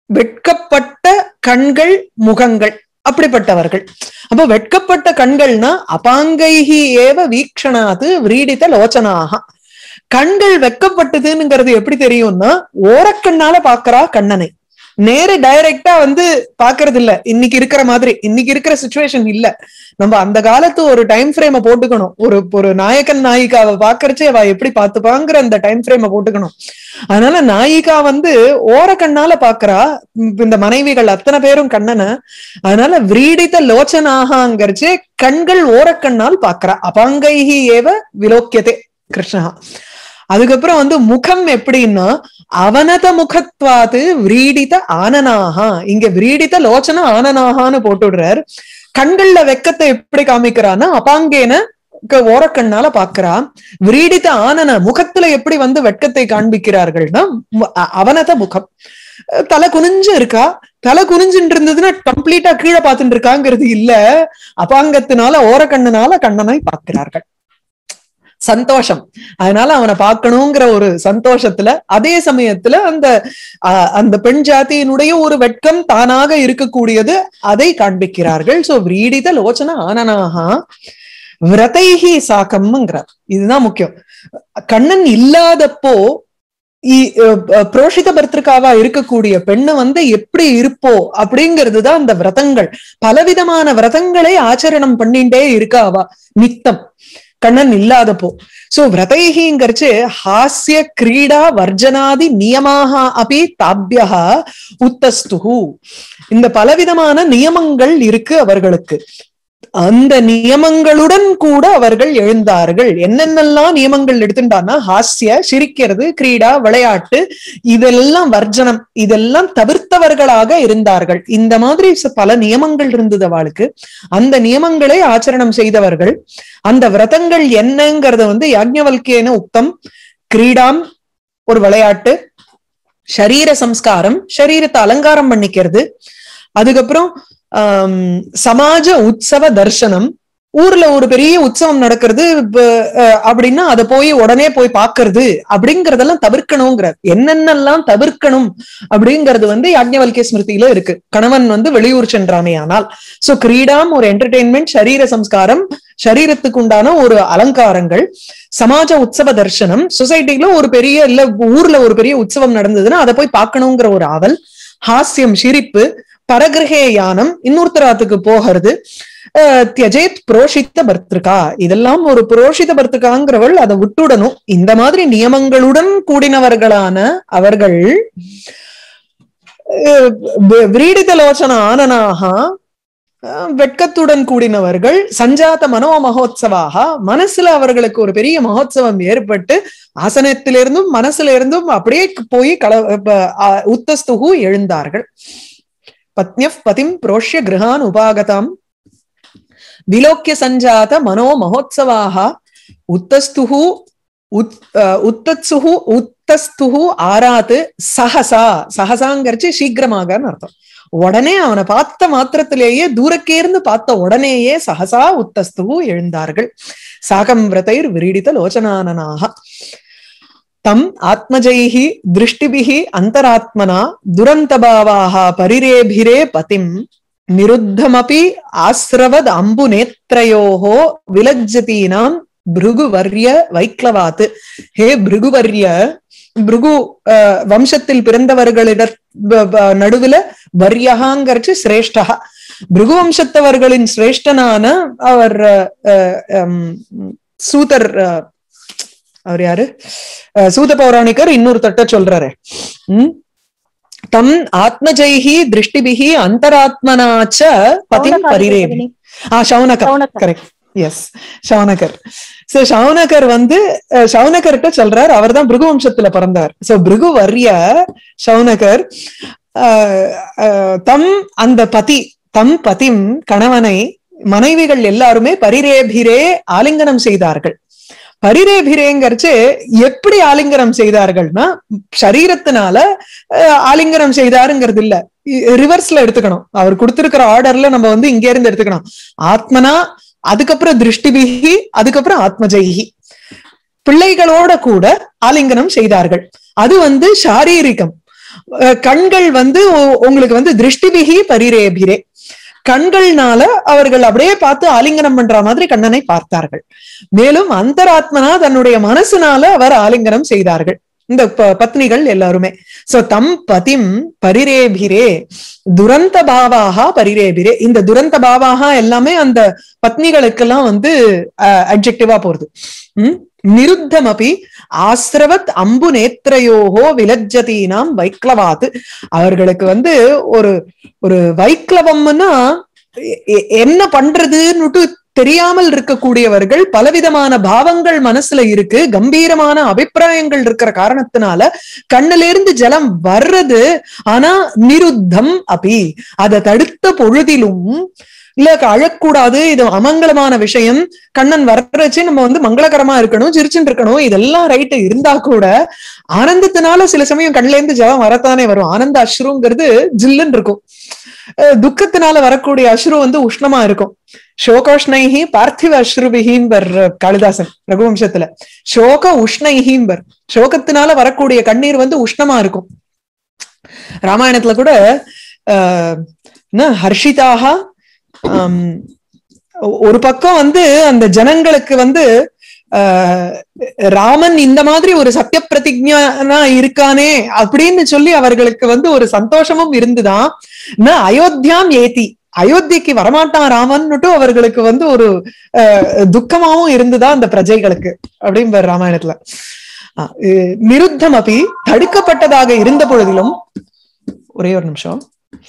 வெட்கப்பட்ட கண்கள் முகங்கள் அப்படிப்பட்டவர்கள் அப்போ வெட்கப்பட்ட கண்கள்னா அபாங்கைஹி ஏவ வீக்ஷணாது விரீடித லோச்சனாக கண்கள் வெட்கப்பட்டதுங்கிறது எப்படி தெரியும்னா ஓரக்கண்ணால பாக்குறா கண்ணனை நேர டைரக்டா வந்து பாக்குறது இல்ல இன்னைக்கு இருக்கிற மாதிரி இன்னைக்கு இருக்கிற சுச்சுவேஷன் இல்ல நம்ம அந்த காலத்து ஒரு டைம் ஃப்ரேம போட்டுக்கணும் ஒரு ஒரு நாயகன் நாயிகாவை பாக்குறச்சே அவ எப்படி பாத்துப்பாங்கிற அந்த டைம் ஃப்ரேம போட்டுக்கணும் அதனால நாயிகா வந்து ஓர கண்ணால பாக்குறா இந்த மனைவிகள் அத்தனை பேரும் கண்ணனை அதனால விரீடித லோச்சனாகங்கிறச்சு கண்கள் ஓரக்கண்ணால் பாக்குறா அபாங்கைஹி ஏவ விலோக்கியதே கிருஷ்ணா அதுக்கப்புறம் வந்து முகம் எப்படின்னா அவனத முகத்வாது விரீடித ஆனனாகா இங்க விரீடித லோச்சன ஆனனாகான்னு போட்டுடுறார் கண்கள்ல வெக்கத்தை எப்படி காமிக்கிறான்னா அபாங்கேன ஓரக்கண்ணால பாக்குறா விரீடித ஆனன முகத்துல எப்படி வந்து வெட்கத்தை காண்பிக்கிறார்கள்னா அவனத முகம் தலை குனிஞ்சு இருக்கா தலை குனிஞ்சுட்டு இருந்ததுன்னா கம்ப்ளீட்டா கீழே பார்த்துட்டு இருக்காங்கிறது இல்ல அபாங்கத்தினால ஓரக்கண்ணுனால கண்ணனாய் பார்க்கிறார்கள் சந்தோஷம் அதனால அவனை பார்க்கணுங்கிற ஒரு சந்தோஷத்துல அதே சமயத்துல அந்த அந்த பெண் ஜாதியினுடைய ஒரு வெட்கம் தானாக இருக்கக்கூடியது அதை காண்பிக்கிறார்கள் சோ விரீடித லோச்சன ஆனனாகா விரதைஹி சாக்கம்ங்கிறார் இதுதான் முக்கியம் கண்ணன் இல்லாதப்போ புரோஷித பர்திருக்காவா இருக்கக்கூடிய பெண்ணு வந்து எப்படி இருப்போ அப்படிங்கிறது தான் அந்த விரதங்கள் பலவிதமான விரதங்களை ஆச்சரணம் பண்ணிட்டே இருக்காவா நித்தம் கண்ணன் இல்லாதப்போ சோ விரதைஹிங்கிறச்சு ஹாஸ்ய கிரீடா வர்ஜனாதி நியமாக அபி தாபியா உத்தஸ்துகு இந்த பலவிதமான நியமங்கள் இருக்கு அவர்களுக்கு அந்த நியமங்களுடன் கூட அவர்கள் எழுந்தார்கள் என்னென்னலாம் நியமங்கள் எடுத்துட்டான்னா ஹாஸ்ய சிரிக்கிறது கிரீடா விளையாட்டு இதெல்லாம் வர்ஜனம் இதெல்லாம் தவிர்த்தவர்களாக இருந்தார்கள் இந்த மாதிரி பல நியமங்கள் இருந்தது அவளுக்கு அந்த நியமங்களை ஆச்சரணம் செய்தவர்கள் அந்த விரதங்கள் என்னங்கிறத வந்து யாஜ்ஞவல்கேன உக்தம் கிரீடாம் ஒரு விளையாட்டு ஷரீர சம்ஸ்காரம் ஷரீரத்தை அலங்காரம் பண்ணிக்கிறது அதுக்கப்புறம் ஆஹ் சமாஜ உற்சவ தர்சனம் ஊர்ல ஒரு பெரிய உற்சவம் நடக்கிறது அப்படின்னா அதை போய் உடனே போய் பாக்குறது அப்படிங்கறதெல்லாம் தவிர்க்கணுங்கிறது என்னென்னலாம் தவிர்க்கணும் அப்படிங்கிறது வந்து யாஜ்ஞவல்கே ஸ்மிருதியில இருக்கு கணவன் வந்து வெளியூர் சென்றானே ஆனால் சோ கிரீடாம் ஒரு என்டர்டெயின்மெண்ட் சரீர சம்ஸ்காரம் சரீரத்துக்கு உண்டான ஒரு அலங்காரங்கள் சமாஜ உற்சவ தர்சனம் சொசைட்டில ஒரு பெரிய இல்ல ஊர்ல ஒரு பெரிய உற்சவம் நடந்ததுன்னா அதை போய் பார்க்கணுங்கிற ஒரு ஆவல் ஹாஸ்யம் சிரிப்பு பரகிரகே யானம் இன்னொருத்தராத்துக்கு போகிறது தியஜேத் புரோஷித்த பர்திருக்கா இதெல்லாம் ஒரு புரோஷித பர்திருக்காங்கிறவள் அதை விட்டுடணும் இந்த மாதிரி நியமங்களுடன் கூடினவர்களான அவர்கள் விரீடித லோச்சன ஆனனாக வெட்கத்துடன் கூடினவர்கள் சஞ்சாத மனோ மகோத்சவாக மனசுல அவர்களுக்கு ஒரு பெரிய மகோத்சவம் ஏற்பட்டு ஆசனத்திலிருந்தும் மனசுல இருந்தும் அப்படியே போய் கல உத்தஸ்துகு எழுந்தார்கள் பத்னிய பதிம் புரோஷ்ய கிரகான் உபாகதாம் விலோக்கிய சஞ்சாத மனோ மகோத்சவாக உத்தஸ்துகு உத்தத்சுகு உத்தஸ்துகு ஆராத்து சஹசா சஹசாங்கிறச்சு சீக்கிரமாகன்னு அர்த்தம் உடனே அவனை பார்த்த மாத்திரத்திலேயே தூரக்கே இருந்து பார்த்த உடனேயே சஹசா உத்தஸ்துகு எழுந்தார்கள் சாகம் விரதைர் விரீடித லோச்சனானனாக தம் ஆத்மஜைஹி திருஷ்டிபிஹி அந்தராத்மனா துரந்தபாவாக பரிரேபிரே பதிம் நிருத்தமபி ஆசிரவத் அம்பு நேத்ரயோகோ விலஜ்ஜதீனாம் பிருகுவர்ய வைக்லவாத்து ஹே பிருகுவர்ய பிருகு வம்சத்தில் பிறந்தவர்களிட நடுவுல வர்யகாங்கிறச்சு சிரேஷ்டா பிருகு வம்சத்தவர்களின் சிரேஷ்டனான அவர் சூதர் அவர் யாரு சூத பௌராணிகர் இன்னொரு தட்ட சொல்றாரு உம் தம் ஆத்மஜைஹி திருஷ்டிபிஹி அந்தராத்மனாச்ச பதிம் பரிரேபி ஆ Shaunaka correct yes Shaunaka so Shaunaka வந்து சௌனகர்கிட்ட சொல்றார் அவர் தான் பிருகு வம்சத்துல பிறந்தார் சோ பிருகு வர்ய சௌனகர் தம் அந்த பதி தம் பதிம் கணவனை மனைவிகள் எல்லாருமே பரிரேபிரே ஆலிங்கனம் செய்தார்கள் பரிரேபிரேங்கிறச்சு எப்படி ஆலிங்கனம் செய்தார்கள்னா சரீரத்தினால ஆலிங்கனம் செய்தாருங்கிறது இல்ல ரிவர்ஸ்ல எடுத்துக்கணும் அவர் கொடுத்திருக்கிற ஆர்டர்ல நம்ம வந்து இங்க இருந்து எடுத்துக்கணும் ஆத்மனா அதுக்கப்புறம் திருஷ்டிபிகி அதுக்கப்புறம் ஆத்மஜைகி பிள்ளைகளோட கூட ஆலிங்கனம் செய்தார்கள் அது வந்து சாரீரிகம் அஹ் கண்கள் வந்து உ- உங்களுக்கு வந்து திருஷ்டிபிகி பரிரேபிரே கண்கள்னால அவர்கள் அப்படியே பார்த்து ஆலிங்கனம் பண்ற மாதிரி கண்ணனை பார்த்தார்கள் மேலும் அந்தராத்மனா தன்னுடைய மனசுனால அவர் ஆலிங்கனம் செய்தார்கள் இந்த ப- பத்னிகள் எல்லாருமே சோ தம் பதிம் பரிரேபிரே துரந்த பாவாக பரிரேபிரே இந்த துரந்த பாவாக எல்லாமே அந்த பத்னிகளுக்கெல்லாம் வந்து அப்ஜெக்டிவா போறது உம் நிருத்தமபி ஆசிரவத் அம்பு நேத்திரையோகோ விலஜ்ஜதீனாம் வைக்லவாத் அவர்களுக்கு வந்து ஒரு ஒரு வைக்லவம்னா எ- எ- என்ன பண்றதுன்னுட்டு தெரியாமல் இருக்கக்கூடியவர்கள் பலவிதமான பாவங்கள் மனசுல இருக்கு கம்பீரமான அபிப்பிராயங்கள் இருக்கிற காரணத்தினால கண்ணுல இருந்து ஜலம் வர்றது ஆனா நிருத்தம் அபி அதை தடுத்த பொழுதிலும் இல்ல அழக்கூடாது இது அமங்கலமான விஷயம் கண்ணன் வர்றச்சு நம்ம வந்து மங்களகரமா இருக்கணும் சிரிச்சுட்டு இருக்கணும் இதெல்லாம் ரைட்டு இருந்தா கூட ஆனந்தத்தினால சில சமயம் கண்ணுல இருந்து ஜலம் வரத்தானே வரும் ஆனந்த அஸ்ருங்கிறது ஜில்லுன்னு இருக்கும் அஹ் துக்கத்தினால வரக்கூடிய அஸ்ரு வந்து உஷ்ணமா இருக்கும் சோகோஷ்ணைஹி பார்த்திவ அஸ்ருபிஹீம்பர் காளிதாசன் ரகுவம்சத்துல சோக உஷ்ணைஹீம்பர் சோகத்தினால வரக்கூடிய கண்ணீர் வந்து உஷ்ணமா இருக்கும் ராமாயணத்துல கூட ஆஹ் என்ன ஹர்ஷிதாக ஆம், ஒரு பக்கம் வந்து அந்த ஜனங்களுக்கு வந்து ஆஹ் ராமன் இந்த மாதிரி ஒரு சத்திய பிரதிஜா இருக்கானே அப்படின்னு சொல்லி அவர்களுக்கு வந்து ஒரு சந்தோஷமும் இருந்துதான் ந அயோத்தியாம் ஏத்தி அயோத்திக்கு வரமாட்டான் ராமன்னுட்டு அவர்களுக்கு வந்து ஒரு ஆஹ், துக்கமாவும் இருந்துதான் அந்த பிரஜைகளுக்கு அப்படிம்பார் ராமாயணத்துல ஆஹ், அஹ், நிருத்தம் அப்படி தடுக்கப்பட்டதாக இருந்த பொழுதிலும் ஒரே ஒரு நிமிஷம்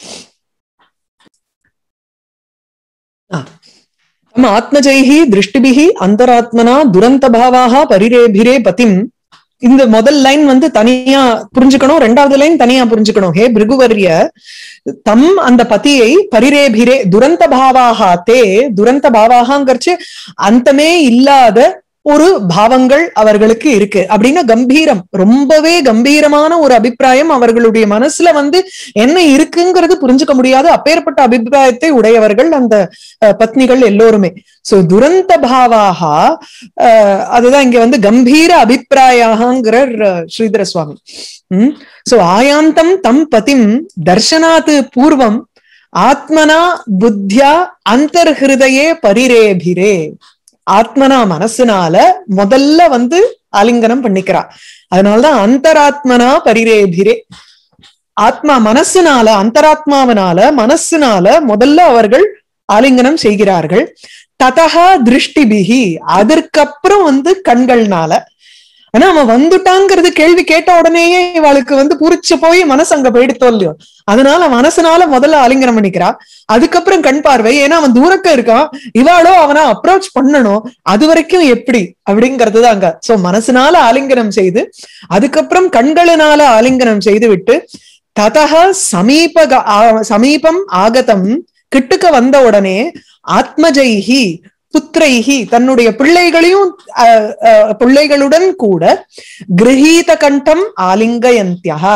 நம்ம ஆத்மஜைஹி திருஷ்டிபிகி அந்தராத்மனா துரந்த பாவாக பரிரேபிரே பதிம் இந்த முதல் லைன் வந்து தனியா புரிஞ்சுக்கணும் ரெண்டாவது லைன் தனியா புரிஞ்சுக்கணும் ஹே பிருகுவர்ய தம் அந்த பதியை பரிரேபிரே துரந்த பாவாக தே துரந்த பாவாகங்கிறச்சு அந்தமே இல்லாத ஒரு பாவங்கள் அவர்களுக்கு இருக்கு அப்படின்னா கம்பீரம் ரொம்பவே கம்பீரமான ஒரு அபிப்பிராயம் அவர்களுடைய மனசுல வந்து என்ன இருக்குங்கிறது புரிஞ்சுக்க முடியாத அப்பேற்பட்ட அபிப்பிராயத்தை உடையவர்கள் அந்த அஹ், பத்னிகள் எல்லோருமே சோ துரந்த பாவாக அஹ், அதுதான் இங்க வந்து கம்பீர அபிப்பிராயங்கிறார் அஹ், ஸ்ரீதர சுவாமி உம் சோ ஆயாந்தம் தம் பதிம் தர்ஷனாத் பூர்வம் ஆத்மனா புத்தியா அந்தர்ஹிருதயே பரிரேபிரே ஆத்மனா மனசுனால முதல்ல வந்து ஆலிங்கனம் பண்ணிக்கிறா அதனாலதான் அந்தராத்மனா பரிரேபிரே ஆத்மா மனசுனால அந்தராத்மாவனால மனசுனால முதல்ல அவர்கள் ஆலிங்கனம் செய்கிறார்கள் ததகா திருஷ்டிபிகி அதற்கப்புறம் வந்து கண்கள்னால ஆனா அவன் வந்துட்டாங்கிறது கேள்வி கேட்ட உடனேயே இவளுக்கு வந்து புரிச்சு போய் மனசு அங்க போயிடுத்தோ இல்லையோ அதனால மனசுனால முதல்ல ஆலிங்கனம் பண்ணிக்கிறா அதுக்கப்புறம் கண் பார்வை ஏன்னா அவன் தூரக்க இருக்கான் இவாளோ அவனை அப்ரோச் பண்ணணும் அது வரைக்கும் எப்படி அப்படிங்கிறது தான் அங்க சோ மனசுனால ஆலிங்கனம் செய்து அதுக்கப்புறம் கண்களினால ஆலிங்கனம் செய்து விட்டு ததக சமீப சமீபம் ஆகதம் கிட்டுக்க வந்த உடனே ஆத்மஜைஹி புத்திரைஹி தன்னுடைய பிள்ளைகளையும் அஹ், அஹ், பிள்ளைகளுடன் கூட கிரகீத கண்டம் ஆலிங்கயந்தியா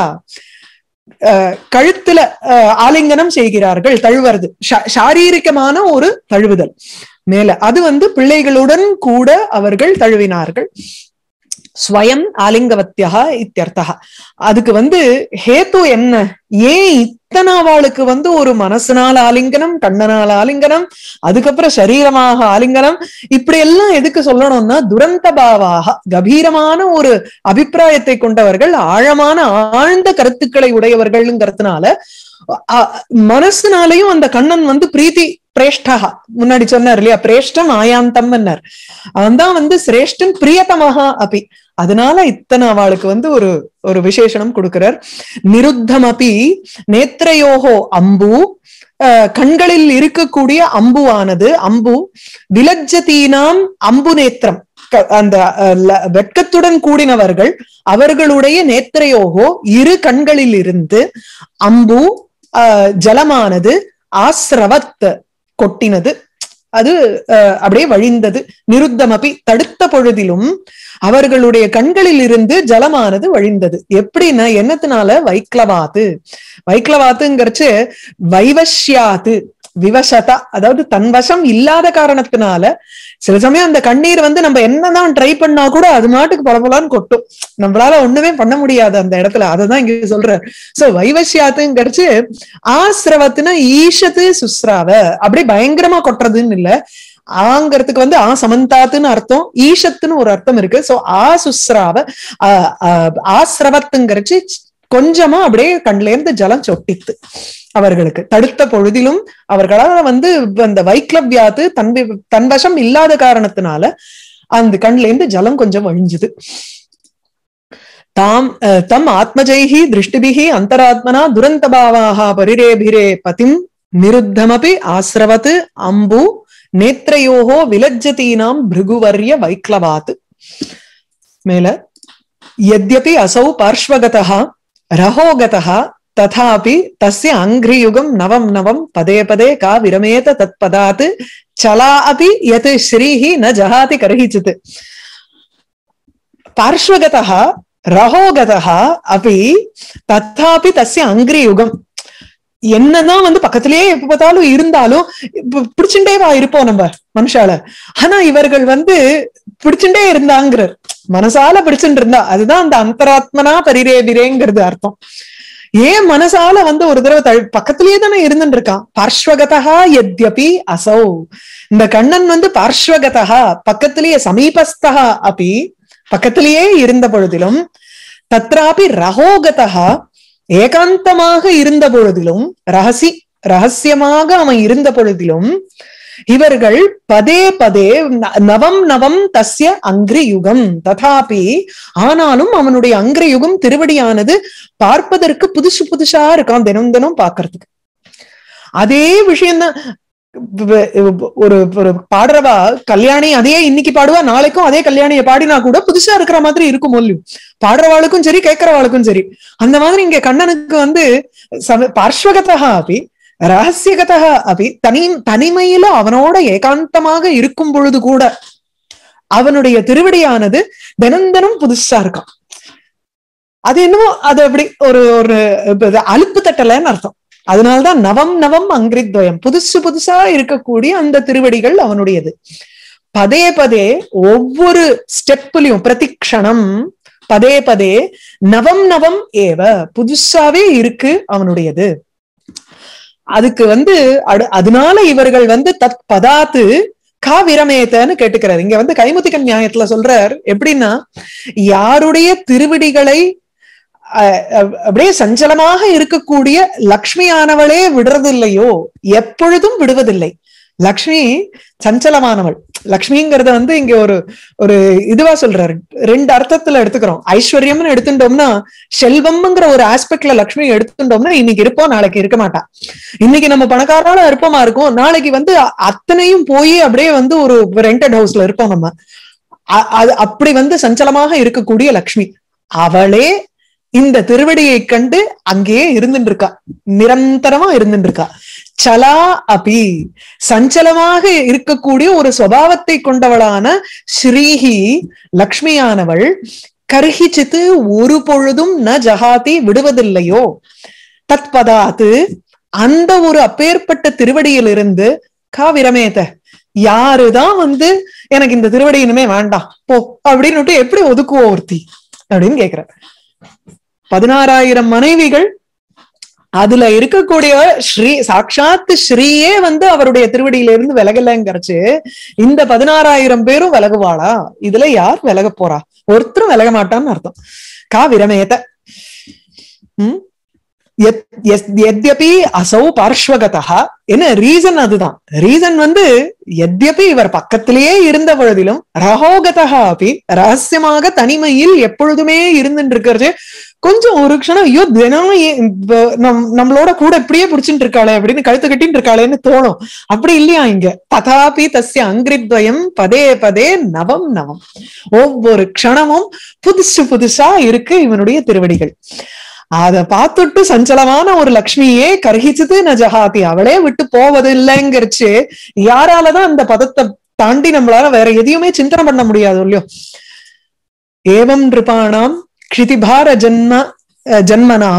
அஹ், கழுத்துல அஹ், ஆலிங்கனம் செய்கிறார்கள் தழுவுறது சா- சாரீரிகமான ஒரு தழுவுதல் மேல அது வந்து பிள்ளைகளுடன் கூட அவர்கள் தழுவினார்கள் ஸ்வயம் ஆலிங்கவத்தியா இத்தியர்த்தா அதுக்கு வந்து ஹேத்து என்ன ஏன் இத்தனை அவளுக்கு வந்து ஒரு மனசுனால ஆலிங்கனம் கண்ணனால ஆலிங்கனம் அதுக்கப்புறம் சரீரமாக ஆலிங்கனம் இப்படி எல்லாம் எதுக்கு சொல்லணும்னா துரந்த பாவாக கபீரமான ஒரு அபிப்பிராயத்தை கொண்டவர்கள் ஆழமான ஆழ்ந்த கருத்துக்களை உடையவர்கள்ங்கிறதுனால அ- மனசுனாலையும் அந்த கண்ணன் வந்து பிரீத்தி பிரேஷ்டா முன்னாடி சொன்னார் இல்லையா பிரேஷ்டம் ஆயாந்தம் அவன் தான் வந்து சிரேஷ்டன் பிரியதமாக அப்படி அதனால இத்தனை அவளுக்கு வந்து ஒரு ஒரு விசேஷனம் கொடுக்கிறார் நிருத்தம் அப்பி நேத்திரையோகோ அம்பு அஹ், கண்களில் இருக்கக்கூடிய அம்புவானது அம்பு விலஜ்ஜதீனாம் அம்பு நேத்திரம் க- அந்த அஹ், ல- வெட்கத்துடன் கூடினவர்கள் அவர்களுடைய நேத்திரையோகோ இரு கண்களில் இருந்து அம்பு அஹ், ஜலமானது ஆசிரவத் கொட்டினது அது அஹ், அப்படியே வழிந்தது நிருத்தமபி தடுத்த பொழுதிலும் அவர்களுடைய கண்களில் இருந்து ஜலமானது வழிந்தது எப்படின்னா என்னத்தினால வைக்லவாத்து வைக்லவாத்துங்கிறச்சு வைவஷ்யாத்து விவசதா அதாவது தன் வசம் இல்லாத காரணத்தினால சில சமயம் அந்த கண்ணீர் வந்து நம்ம என்னதான் ட்ரை பண்ணா கூட அது மாட்டுக்கு பளபளன்னு கொட்டும் நம்மளால ஒண்ணுமே பண்ண முடியாது அந்த இடத்துல அததான் இங்க சொல்றாரு சோ வைவசியாத்துன்னு கிடைச்சு ஆசிரவத்துனா ஈஷத்து சுஸ்ராவ அப்படியே பயங்கரமா கொட்டுறதுன்னு இல்ல ஆங்கிறதுக்கு வந்து ஆ சமந்தாத்துன்னு அர்த்தம் ஈஷத்துன்னு ஒரு அர்த்தம் இருக்கு சோ ஆ சுஸ்ராவ ஆசிரவத்துங்கிறச்சு கொஞ்சமா அப்படியே கண்ல இருந்து ஜலம் சொட்டித்து அவர்களுக்கு தடுத்த பொழுதிலும் அவர்களால வந்து அந்த வைக்லவ்யாத்து தன் தன்வசம் இல்லாத காரணத்தினால அந்த கண்ல இருந்து ஜலம் கொஞ்சம் வழிஞ்சுது தாம் தம் ஆத்மஜைஹி திருஷ்டிபிஹி அந்தராத்மனா துரந்தபாவாக பரிரேபிரே பதிம் நிருத்தமபி ஆசிரவத் அம்பு நேத்ரயோகோ விலஜ்ஜதீனாம் பிருகுவர்ய வைக்லவாத் மேல यद्यपि असौ पार्श्वगतः रहोगतः तथापि तस्य अङ्घ्रियुगं नवं नवं पदे पदे का विरमेत तत्पदात् चला अपि यत् श्रीः न जहाति कर्हिचित् पार्श्वगतः रहोगतः अपि तथापि तस्य अङ्घ्रियुगम् என்னதான் வந்து பக்கத்திலேயே எப்ப பார்த்தாலும் இருந்தாலும் பிடிச்சுட்டே வா இருப்போம் நம்ம மனுஷால ஆனா இவர்கள் வந்து பிடிச்சுட்டே இருந்தாங்கிறார் மனசால பிடிச்சுட்டு இருந்தா அதுதான் அந்த அந்தராத்மனா பரிரேபிரேங்கிறது அர்த்தம் ஏன் மனசால வந்து ஒரு தடவை பக்கத்திலேயே தானே இருந்துட்டு இருக்கான் பார்ஸ்வகதா எத்யபி அசௌ இந்த கண்ணன் வந்து பார்ஸ்வகதா பக்கத்திலேயே சமீபஸ்தா அப்படி பக்கத்திலேயே இருந்த பொழுதிலும் தத்ராபி ரகோகதா ஏகாந்தமாக இருந்த பொழுதிலும் ரகசி ரகசியமாக அவன் இருந்த பொழுதிலும் இவர்கள் பதே பதே நவம் நவம் தஸ்ய அங்கிரி யுகம் ததாபி ஆனாலும் அவனுடைய அங்கிரி யுகம் திருவடியானது பார்ப்பதற்கு புதுசு புதுசா இருக்கான் தினம் தினம் பாக்குறதுக்கு அதே விஷயம்தான் ஒரு ஒரு பாடுறவா கல்யாணி அதே இன்னைக்கு பாடுவா நாளைக்கும் அதே கல்யாணியை பாடினா கூட புதுசா இருக்கிற மாதிரி இருக்கும் மொழியும் பாடுறவாளுக்கும் சரி கேட்கறவாளுக்கும் சரி அந்த மாதிரி இங்க கண்ணனுக்கு வந்து பார்ஸ்வகதா அப்படி ரகசியகதா அப்படி தனி தனிமையில அவனோட ஏகாந்தமாக இருக்கும் பொழுது கூட அவனுடைய திருவடியானது தினம் தினம் புதுசா இருக்கான் அது என்னமோ அது அப்படி ஒரு ஒரு அலுப்பு தட்டலைன்னு அர்த்தம் அதனால்தான் நவம் நவம் அங்கிரித்வயம் புதுசு புதுசா இருக்கக்கூடிய அந்த திருவடிகள் அவனுடையது பதே பதே ஒவ்வொரு ஸ்டெப்லயும் பிரதிக்ஷணம் பதே பதே நவம் நவம் ஏவ புதுசாவே இருக்கு அவனுடையது அதுக்கு வந்து அதனால இவர்கள் வந்து தத் பதாத்து கா விரமேத்தன்னு கேட்டுக்கிறார் இங்க வந்து கைமுத்திகன் நியாயத்துல சொல்றார் எப்படின்னா யாருடைய திருவடிகளை அப்படியே சஞ்சலமாக இருக்கக்கூடிய லக்ஷ்மியானவளே விடுறதில்லையோ எப்பொழுதும் விடுவதில்லை லக்ஷ்மி சஞ்சலமானவள் லக்ஷ்மிங்கிறத வந்து இங்க ஒரு ஒரு இதுவா சொல்றாரு ரெண்டு அர்த்தத்துல எடுத்துக்கிறோம் ஐஸ்வர்யம்னு எடுத்துட்டோம்னா செல்வம்ங்கிற ஒரு ஆஸ்பெக்ட்ல லக்ஷ்மி எடுத்துட்டோம்னா இன்னைக்கு இருப்போம் நாளைக்கு இருக்க மாட்டா இன்னைக்கு நம்ம பணக்காரால இருப்போமா இருக்கும் நாளைக்கு வந்து அத்தனையும் போய் அப்படியே வந்து ஒரு ரெண்டட் ஹவுஸ்ல இருப்போம் நம்ம அது அப்படி வந்து சஞ்சலமாக இருக்கக்கூடிய லக்ஷ்மி அவளே இந்த திருவடியை கண்டு அங்கேயே இருந்துட்டு இருக்கா நிரந்தரமா இருந்துட்டு இருக்கா சலா அபி சஞ்சலமாக இருக்கக்கூடிய ஒரு சுவாவத்தை கொண்டவளான ஸ்ரீஹி லக்ஷ்மியானவள் கர்ஹிச்சித்து ஒரு பொழுதும் ந ஜகாதி விடுவதில்லையோ தத்பதாத்து அந்த ஒரு அப்பேற்பட்ட திருவடியிலிருந்து காவிரமேத யாருதான் வந்து எனக்கு இந்த திருவடி இனிமே வேண்டாம் போ அப்படின்னு எப்படி ஒதுக்குவோம் ஒருத்தி அப்படின்னு கேக்குற பதினாறாயிரம் மனைவிகள் அதுல இருக்கக்கூடிய ஸ்ரீ சாட்சாத் ஸ்ரீயே வந்து அவருடைய திருவடியில இருந்து விலகலங்கிறச்சு இந்த பதினாறாயிரம் பேரும் விலகுவாளா இதுல யார் விலக போறா ஒருத்தரும் விலக மாட்டான்னு அர்த்தம் கா விரமேத உம் எத்யபி அசௌ பார்ஸ்வகதா என்ன ரீசன் அதுதான் ரீசன் வந்து எத்யபி இவர் பக்கத்திலேயே இருந்த பொழுதிலும் ரகோகதா அப்படி ரகசியமாக தனிமையில் எப்பொழுதுமே இருந்துட்டு இருக்கிறது கொஞ்சம் ஒரு க்ஷணம் ஐயோ தினம் நம்மளோட கூட இப்படியே பிடிச்சிட்டு இருக்காளே அப்படின்னு கழுத்து கட்டின்னு இருக்காளேன்னு தோணும் அப்படி இல்லையா இங்க ததாபி தஸ்ய அங்கிரித்வயம் பதே பதே நவம் நவம் ஒவ்வொரு க்ஷணமும் புதுசு புதுசா இருக்கு இவனுடைய திருவடிகள் அத பார்த்துட்டு சஞ்சலமான ஒரு லக்ஷ்மியே கருகிச்சது ந ஜஹாதி அவளே விட்டு போவது இல்லைங்கிறச்சு யாராலதான் அந்த பதத்தை தாண்டி நம்மளால வேற எதையுமே சிந்தனை பண்ண முடியாது இல்லையோ ஏவம் நிருபாணாம் க்ஷிதிபார ஜன்ம ஜன்மனாம்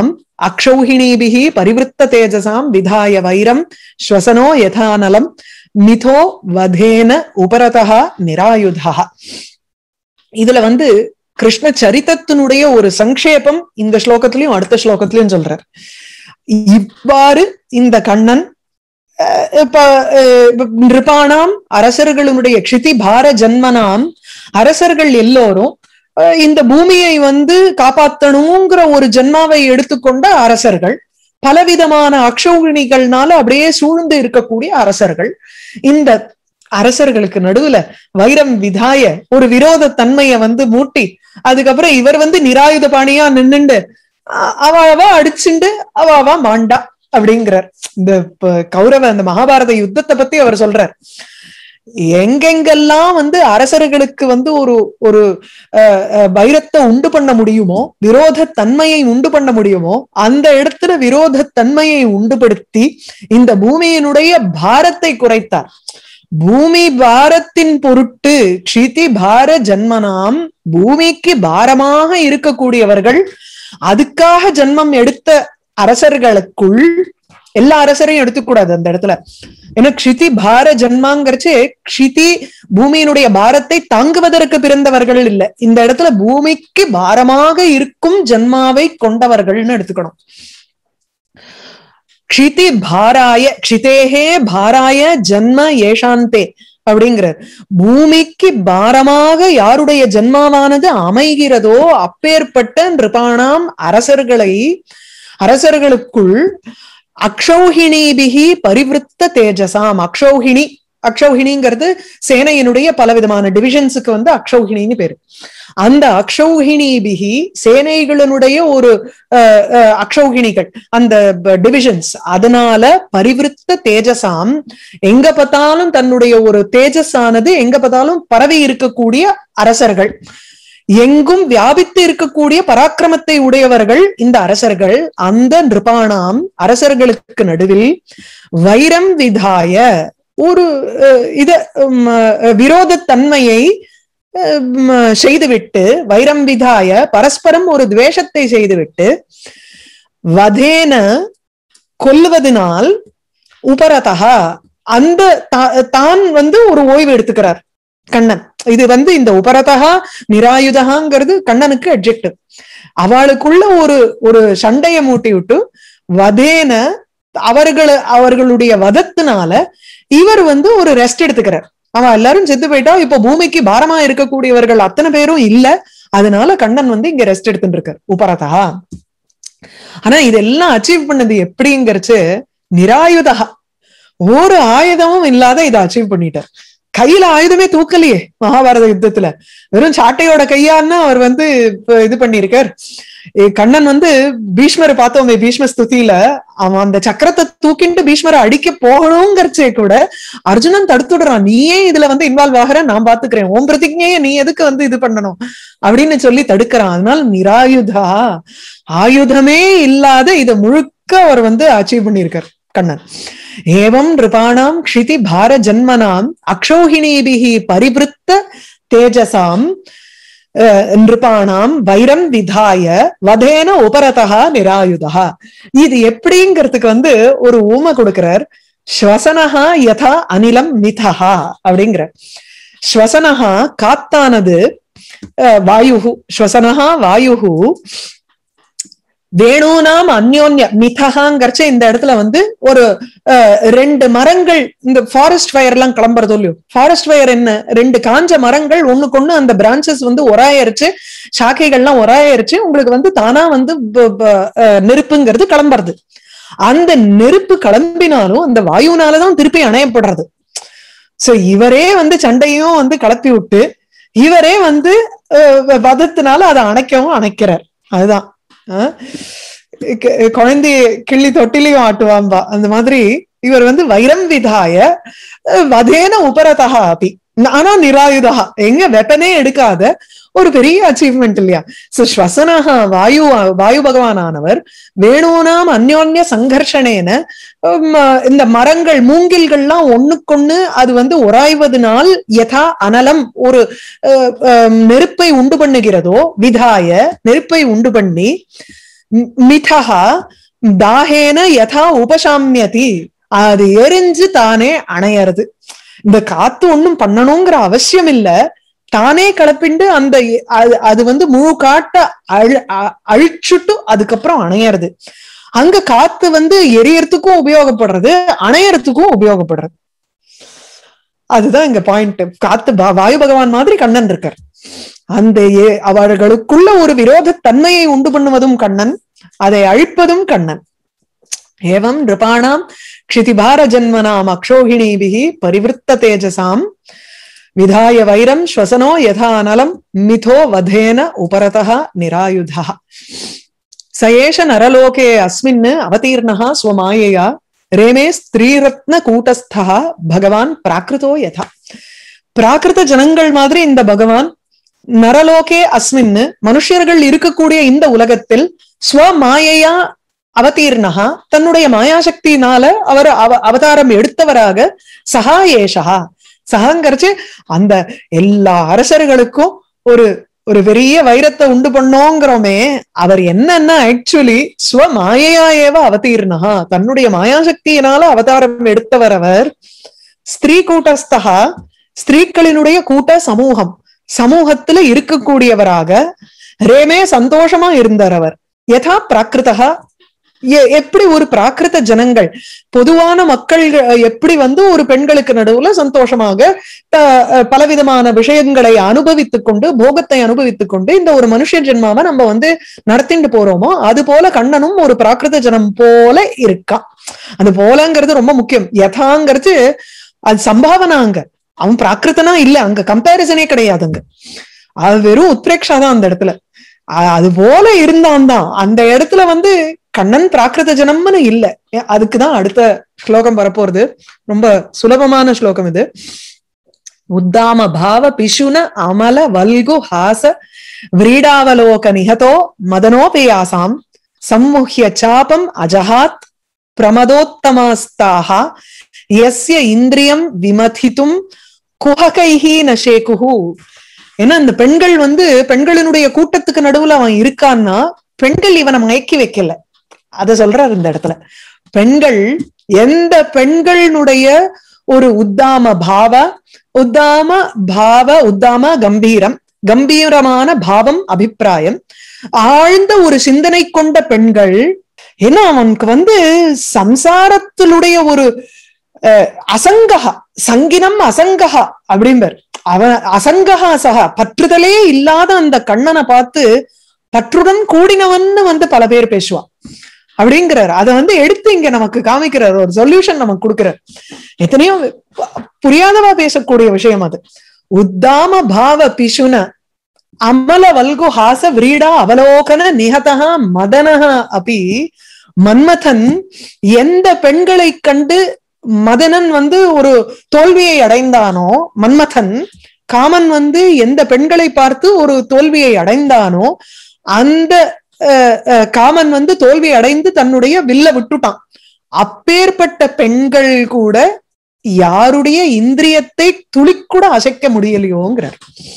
அக்ஷௌஹிணீபிகி பரிவிருத்த தேஜசாம் விதாய வைரம் ஸ்வசனோ யதானலம் மிதோ வதேன உபரதா நிராயுதா இதுல வந்து கிருஷ்ண சரித்தினுடைய ஒரு சங்கேபம் இந்த ஸ்லோகத்திலையும் அடுத்த ஸ்லோகத்திலையும் சொல்றார் இவ்வாறு இந்த கண்ணன் அஹ், இப்ப அஹ், நிருபாணாம் அரசர்களுடைய க்ஷிதி பார ஜன்மனாம் அரசர்கள் எல்லோரும் அஹ், இந்த பூமியை வந்து காப்பாத்தணுங்கிற ஒரு ஜென்மாவை எடுத்துக்கொண்ட அரசர்கள் பலவிதமான அக்ஷௌகிணிகள்னால அப்படியே சூழ்ந்து இருக்கக்கூடிய அரசர்கள் இந்த அரசர்களுக்கு நடுவுல வைரம் விதாய ஒரு விரோத தன்மையை வந்து மூட்டி அதுக்கப்புறம் இவர் வந்து நிராயுத பாணியா நின்னுண்டு அ- அவ அவ அடிச்சுண்டு அவ அவ மாண்டா அப்படிங்கிறார் இந்த ப- கௌரவ அந்த மகாபாரத யுத்தத்தை பத்தி அவர் சொல்றார் எங்கெங்கெல்லாம் வந்து அரசர்களுக்கு வந்து ஒரு ஒரு அஹ், அஹ், வைரத்தை உண்டு பண்ண முடியுமோ விரோத தன்மையை உண்டு பண்ண முடியுமோ அந்த இடத்துல விரோத தன்மையை உண்டுபடுத்தி இந்த பூமியினுடைய பாரத்தை குறைத்தார் பூமி பாரத்தின் பொருட்டு க்ஷிதி பார ஜன்மனாம் பூமிக்கு பாரமாக இருக்கக்கூடியவர்கள் அதுக்காக ஜன்மம் எடுத்த அரசர்களுக்குள் எல்லா அரசரையும் எடுத்துக்கூடாது அந்த இடத்துல ஏன்னா க்ஷிதி பார ஜன்மாங்கிறச்சு க்ஷிதி பூமியினுடைய பாரத்தை தாங்குவதற்கு பிறந்தவர்கள் இல்ல இந்த இடத்துல பூமிக்கு பாரமாக இருக்கும் ஜன்மாவை கொண்டவர்கள்னு எடுத்துக்கணும் க்ஷிதி பாராய க்ஷிதேகே பாராய ஜன்ம ஏஷாந்தே அப்படிங்கிறார் பூமிக்கு பாரமாக யாருடைய ஜன்மாவானது அமைகிறதோ அப்பேற்பட்ட நிருபாணாம் அரசர்களை அரசர்களுக்குள் அக்ஷௌஹிணிபிகி பரிவிருத்த தேஜசாம் அக்ஷௌஹிணி அக்ஷௌஹிணிங்கிறது சேனையினுடைய பலவிதமான டிவிஷன்ஸுக்கு வந்து அக்ஷௌஹிணின்னு பேரு அந்த அக்ஷௌஹிணிபிகி சேனைகளினுடைய ஒரு அஹ், அஹ், அக்ஷௌஹிணிகள் அந்த டிவிஷன்ஸ் அதனால பரிவிருத்த தேஜசாம் எங்க பார்த்தாலும் தன்னுடைய ஒரு தேஜஸ் ஆனது எங்க பார்த்தாலும் பரவி இருக்கக்கூடிய அரசர்கள் எங்கும் வியாபித்து இருக்கக்கூடிய பராக்கிரமத்தை உடையவர்கள் இந்த அரசர்கள் அந்த நிருபாணாம் அரசர்களுக்கு நடுவில் வைரம் விதாய ஒரு அஹ், இத உம், அஹ், விரோதத்தன்மையை உம், செய்துவிட்டு வைரம் விதாய பரஸ்பரம் ஒரு துவேஷத்தை செய்துவிட்டு வதேன கொல்வதனால் உபரதா அந்த தா- தான் வந்து ஒரு ஓய்வு எடுத்துக்கிறார் கண்ணன் இது வந்து இந்த உபரதா நிராயுதகாங்கிறது கண்ணனுக்கு அட்ஜெக்டிவ் அவளுக்குள்ள ஒரு ஒரு சண்டையை மூட்டி விட்டு வதேன அவர்களை அவர்களுடைய வதத்தினால இவர் வந்து ஒரு ரெஸ்ட் எடுத்துக்கிறார் அவன் எல்லாரும் செத்து போயிட்டா இப்ப பூமிக்கு பாரமா இருக்கக்கூடியவர்கள் அத்தனை பேரும் இல்ல அதனால கண்ணன் வந்து இங்க ரெஸ்ட் எடுத்துட்டு இருக்கார் உபரதா ஆனா இதெல்லாம் அச்சீவ் பண்ணது எப்படிங்கிறச்சு நிராயுதா ஒரு ஆயுதமும் இல்லாத இதை அச்சீவ் பண்ணிட்டார் கையில ஆயுதமே தூக்கலையே மகாபாரத யுத்தத்துல வெறும் சாட்டையோட கையான்னு அவர் வந்து இப்ப இது பண்ணிருக்கார் ஏ, கண்ணன் வந்து பீஷ்மரை பார்த்தோமே பீஷ்ம ஸ்துதியில அவன் அந்த சக்கரத்தை தூக்கிட்டு பீஷ்மரை அடிக்க போகணுங்கிறச்சே கூட அர்ஜுனன் தடுத்துடுறான் நீயே இதுல வந்து இன்வால்வ் ஆகிற நான் பாத்துக்கிறேன் உன் பிரதிஜையை நீ எதுக்கு வந்து இது பண்ணணும் அப்படின்னு சொல்லி தடுக்கிறான் அதனால நிராயுதா ஆயுதமே இல்லாத இதை முழுக்க அவர் வந்து அச்சீவ் பண்ணியிருக்கார் கண்ணன் ஏவம் நிருபாணாம் க்ஷிதி பார ஜன்மனாம் அக்ஷோஹிணீபிஹி பரிவிருத்த தேஜசாம் அஹ், நிருபாணாம் வைரம் விதாய வதேன உபரதா நிராயுதா இது எப்படிங்கிறதுக்கு வந்து ஒரு ஊமை கொடுக்கிறார் ஸ்வசனஹா யதா அனிலம் மிதஹா அப்படிங்கிற ஸ்வசனஹா காத்தானது அஹ், வாயுஹு ஸ்வசனஹா வாயுஹு வேணூனாம் அந்யோன்ய மிதகாங்கிறச்ச இந்த இடத்துல வந்து ஒரு அஹ், ரெண்டு மரங்கள் இந்த ஃபாரஸ்ட் ஃபயர் எல்லாம் கிளம்புறதோ இல்லையோ ஃபாரஸ்ட் ஃபயர் என்ன ரெண்டு காஞ்ச மரங்கள் ஒண்ணுக்கு ஒண்ணு அந்த பிரான்ச்சஸ் வந்து ஒராயரிச்சு சாக்கைகள்லாம் ஒராயரிச்சு உங்களுக்கு வந்து தானா வந்து ப- ப- அஹ், நெருப்புங்கிறது கிளம்புறது அந்த நெருப்பு கிளம்பினாலும் அந்த வாயுனாலதான் திருப்பி அணையப்படுறது சோ இவரே வந்து சண்டையும் வந்து கிளப்பி விட்டு இவரே வந்து அஹ், வதத்தினால அதை அணைக்கவும் அணைக்கிறார் அதுதான் அஹ், கு- குழந்தைய கிள்ளி தொட்டிலையும் ஆட்டுவாம்பா அந்த மாதிரி இவர் வந்து வைரம் விதாய அஹ், வதேன உபரதா அப்படி ஆனா நிராயுதா எங்க வெப்பனே எடுக்காத ஒரு பெரிய அச்சீவ்மெண்ட் இல்லையா சோ ஸ்வசனஹா வாயு வாயு பகவானானவர் வேணூனாம் அந்யோன்ய சங்கர்ஷனேன உம், இந்த மரங்கள் மூங்கில்கள்லாம் ஒண்ணுக்கொண்ணு அது வந்து உராய்வதனால் யதா அனலம் ஒரு அஹ், அஹ், நெருப்பை உண்டு பண்ணுகிறதோ விதாய நெருப்பை உண்டு பண்ணி மி- மிதஹா தாகேன யதா உபசாமியதி அது எரிஞ்சு தானே அணையறது இந்த காத்து ஒண்ணும் பண்ணணுங்கிற அவசியம் இல்ல தானே கிளப்பிண்டு அந்த எ- அது- அது வந்து முழு காட்ட அழு அ- அழிச்சுட்டு அதுக்கப்புறம் அணையறது அங்க காத்து வந்து எரியறதுக்கும் உபயோகப்படுறது அணையறதுக்கும் உபயோகப்படுறது அதுதான் இங்க பாயிண்ட் காத்து பா- வாயு பகவான் மாதிரி கண்ணன் இருக்கார் அந்த ஏ- அவர்களுக்குள்ள ஒரு விரோத தன்மையை உண்டு பண்ணுவதும் கண்ணன் அதை அழிப்பதும் கண்ணன் ஏவம் நிருபாணாம் க்ஷிதிபார ஜன்மனாம் அக்ஷோகிணீபிகி பரிவிருத்த தேஜசாம் விதாய வைரம் ஸ்வசனோ யதா அனலம் மிதோ வதேன உபரதா நிராயுதா சயேஷ நரலோகே அஸ்மின் அவதீர்ணா ஸ்வமாயையா ரேமே ஸ்திரீரத்ன கூட்டஸ்தா பகவான் பிராகிருதோ யதா பிராகிருத ஜனங்கள் மாதிரி இந்த பகவான் நரலோகே அஸ்மின் மனுஷர்கள் இருக்கக்கூடிய இந்த உலகத்தில் ஸ்வமாயையா அவதீர்ணா தன்னுடைய மாயாசக்தியினால அவர் அவ அவதாரம் எடுத்தவராக சகாயேஷா சகாங்கரிச்சு அந்த எல்லா அரசர்களுக்கும் ஒரு ஒரு பெரிய வைரத்தை உண்டு பண்ணோங்கிறோமே அவர் என்னன்னா ஆக்சுவலி ஸ்வ மாயையா ஏவ அவதீர்ணா தன்னுடைய மாயாசக்தியினால அவதாரம் எடுத்தவர் அவர் ஸ்திரீ கூட்டஸ்தகா ஸ்திரீக்களினுடைய கூட்ட சமூகம் சமூகத்துல இருக்கக்கூடியவராக ரேமே சந்தோஷமா இருந்தார் அவர் யதா பிராகிருதா எ- எப்படி ஒரு பிராகிருத ஜனங்கள் பொதுவான மக்கள் எப்படி வந்து ஒரு பெண்களுக்கு நடுவுல சந்தோஷமாக அஹ், அஹ், பலவிதமான விஷயங்களை அனுபவித்துக் கொண்டு போகத்தை அனுபவித்துக் கொண்டு இந்த ஒரு மனுஷ ஜென்மாவை நம்ம வந்து நடத்திட்டு போறோமோ அது போல கண்ணனும் ஒரு பிராகிருத ஜனம் போல இருக்கான் அது போலங்கிறது ரொம்ப முக்கியம் யதாங்கிறது அது சம்பாவனாங்க அவன் பிராகிருத்தனா இல்ல அங்க கம்பேரிசனே கிடையாதுங்க அது வெறும் உத்ரேக்ஷா தான் அந்த இடத்துல அ- அது போல இருந்தான் தான் அந்த இடத்துல வந்து கண்ணன் பிராகிருத ஜனம்னு இல்ல ஏ- அதுக்குதான் அடுத்த ஸ்லோகம் வரப்போறது ரொம்ப சுலபமான ஸ்லோகம் இது உத்தாம பாவ பிஷுன அமல வல்கு ஹாச விரீடாவலோக நிகதோ மதனோபியாசாம் சம்முஹ்ய சாபம் அஜஹாத் பிரமதோத்தமாஸ்தாக யஸ்ய இந்திரியம் விமதித்தும் குஹகைஹி நஷேகுஹு ஏன்னா இந்த பெண்கள் வந்து பெண்களினுடைய கூட்டத்துக்கு நடுவுல அவன் இருக்கான்னா பெண்கள் இவனை மயக்கி வைக்கல அத சொல்றாரு இந்த இடத்துல பெண்கள் எந்த பெண்களினுடைய ஒரு உத்தாம பாவ உத்தாம பாவ உத்தாம கம்பீரம் கம்பீரமான பாவம் அபிப்பிராயம் ஆழ்ந்த ஒரு சிந்தனை கொண்ட பெண்கள் ஏன்னா அவனுக்கு வந்து சம்சாரத்தினுடைய ஒரு அஹ், அசங்கஹா சங்கினம் அசங்கஹா அப்படிம்பர் அவன் அசங்கஹா சகா பற்றுதலே இல்லாத அந்த கண்ணனை பார்த்து பற்றுடன் கூடினவன்னு வந்து பல பேர் பேசுவான் அப்படிங்கிறார் அதை வந்து எடுத்து இங்க நமக்கு காமிக்கிறார் ஒரு சொல்யூஷன் நமக்கு கொடுக்கிறார் எத்தனையோ ப- புரியாதவா பேசக்கூடிய விஷயம் அது உத்தாம பாவ பிஷுன அமல வல்கு ஹாச விரீடா அவலோகன நிகதா மதனஹ அபி மன்மதன் எந்த பெண்களை கண்டு மதனன் வந்து ஒரு தோல்வியை அடைந்தானோ மன்மதன் காமன் வந்து எந்த பெண்களை பார்த்து ஒரு தோல்வியை அடைந்தானோ அந்த அஹ், அஹ், காமன் வந்து தோல்வி அடைந்து தன்னுடைய வில்ல விட்டுட்டான் அப்பேற்பட்ட பெண்கள் கூட யாருடைய இந்திரியத்தை துளிக்கூட அசைக்க முடியலையோங்கிறார்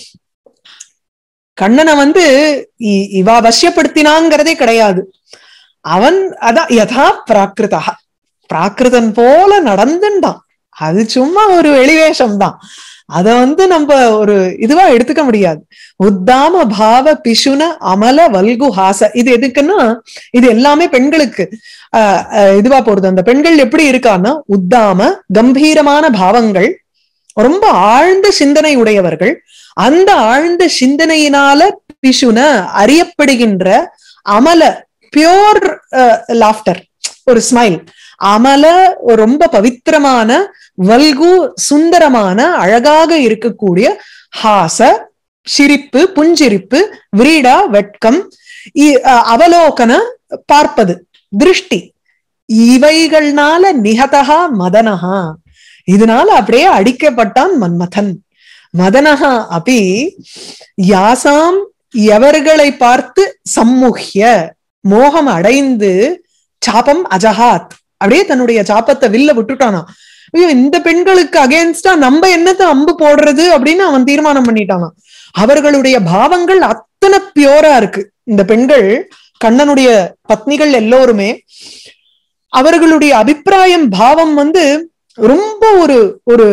கண்ணனை வந்து இ- இவா வசியப்படுத்தினாங்கிறதே கிடையாது அவன் அதான் யதா பிராகிருதா பிராகிருதன் போல நடந்துட்டான் அது சும்மா ஒரு வெளிவேஷம் தான் அத வந்து நம்ம ஒரு இதுவா எடுத்துக்க முடியாது உத்தாம பாவ பிஷுன அமல வல்கு ஹாச இது எதுக்குன்னா இது எல்லாமே பெண்களுக்கு ஆஹ் ஆஹ் இதுவா போறது அந்த பெண்கள் எப்படி இருக்கான்னா உத்தாம கம்பீரமான பாவங்கள் ரொம்ப ஆழ்ந்த சிந்தனை உடையவர்கள் அந்த ஆழ்ந்த சிந்தனையினால பிஷுன அறியப்படுகின்ற அமல பியோர் லாஃப்டர் ஒரு ஸ்மைல் அமல ஒரு ரொம்ப பவித்திரமான வல்கு சுந்தரமான அழகாக இருக்கக்கூடிய ஹாச சிரிப்பு புஞ்சிரிப்பு விரீடா வெட்கம் இ- அஹ் அவலோகன பார்ப்பது திருஷ்டி இவைகள்னால நிகதகா மதனஹா இதனால அப்படியே அடிக்கப்பட்டான் மன்மதன் மதனஹா அபி யாசாம் எவர்களை பார்த்து சம்முஹ்ய மோகம் அடைந்து சாபம் அஜஹாத் அப்படியே தன்னுடைய சாப்பத்தை வில்ல விட்டுட்டானா ஐயோ இந்த பெண்களுக்கு அகேன்ஸ்டா நம்ம என்னத்த அம்பு போடுறது அப்படின்னு அவன் தீர்மானம் பண்ணிட்டானா அவர்களுடைய பாவங்கள் அத்தனை பியோரா இருக்கு இந்த பெண்கள் கண்ணனுடைய பத்னிகள் எல்லோருமே அவர்களுடைய அபிப்பிராயம் பாவம் வந்து ரொம்ப ஒரு ஒரு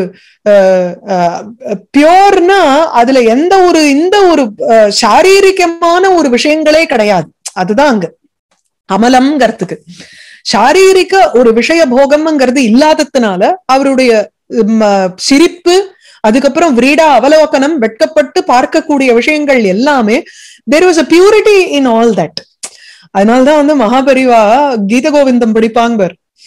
பியோர்னா அதுல எந்த ஒரு இந்த ஒரு அஹ், சாரீரிகமான ஒரு விஷயங்களே கிடையாது அதுதான் அங்க அமலம்ங்கிறதுக்கு சாரீரிக ஒரு விஷய போகம்ங்கிறது இல்லாததுனால அவருடைய ம, சிரிப்பு அதுக்கப்புறம் விரீடா அவலோகனம் வெட்கப்பட்டு பார்க்கக்கூடிய விஷயங்கள் எல்லாமே there was a purity in all that அதனால்தான் வந்து மகாபெரிவா கீத கோவிந்தம் படிப்பாங்க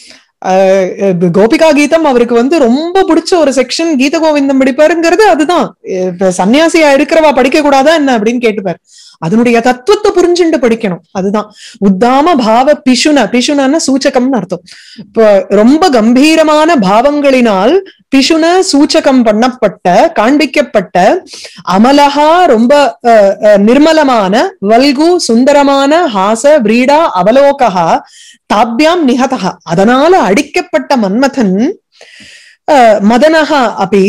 அஹ் கோபிகா கீதம் அவருக்கு வந்து ரொம்ப பிடிச்ச ஒரு செக்ஷன் கீத கோவிந்தம் படிப்பாருங்கிறது அதுதான் இப்ப சன்னியாசியா இருக்கிறவா படிக்க கூடாதா என்ன அப்படின்னு கேட்டுப்பார் அதனுடைய தத்துவத்தை புரிஞ்சுண்டு படிக்கணும் அதுதான் உத்தாம பாவ பிஷுன பிஷுனன்னு சூச்சகம்னு அர்த்தம் இப்போ ரொம்ப கம்பீரமான பாவங்களினால் பிஷுன சூச்சகம் பண்ணப்பட்ட காண்பிக்கப்பட்ட அமலகா ரொம்ப அஹ், அஹ், நிர்மலமான வல்கு சுந்தரமான ஹாச விரீடா அவலோகா தாபியாம் நிகதா அதனால அடிக்கப்பட்ட மன்மதன் அஹ், மதனகா அபி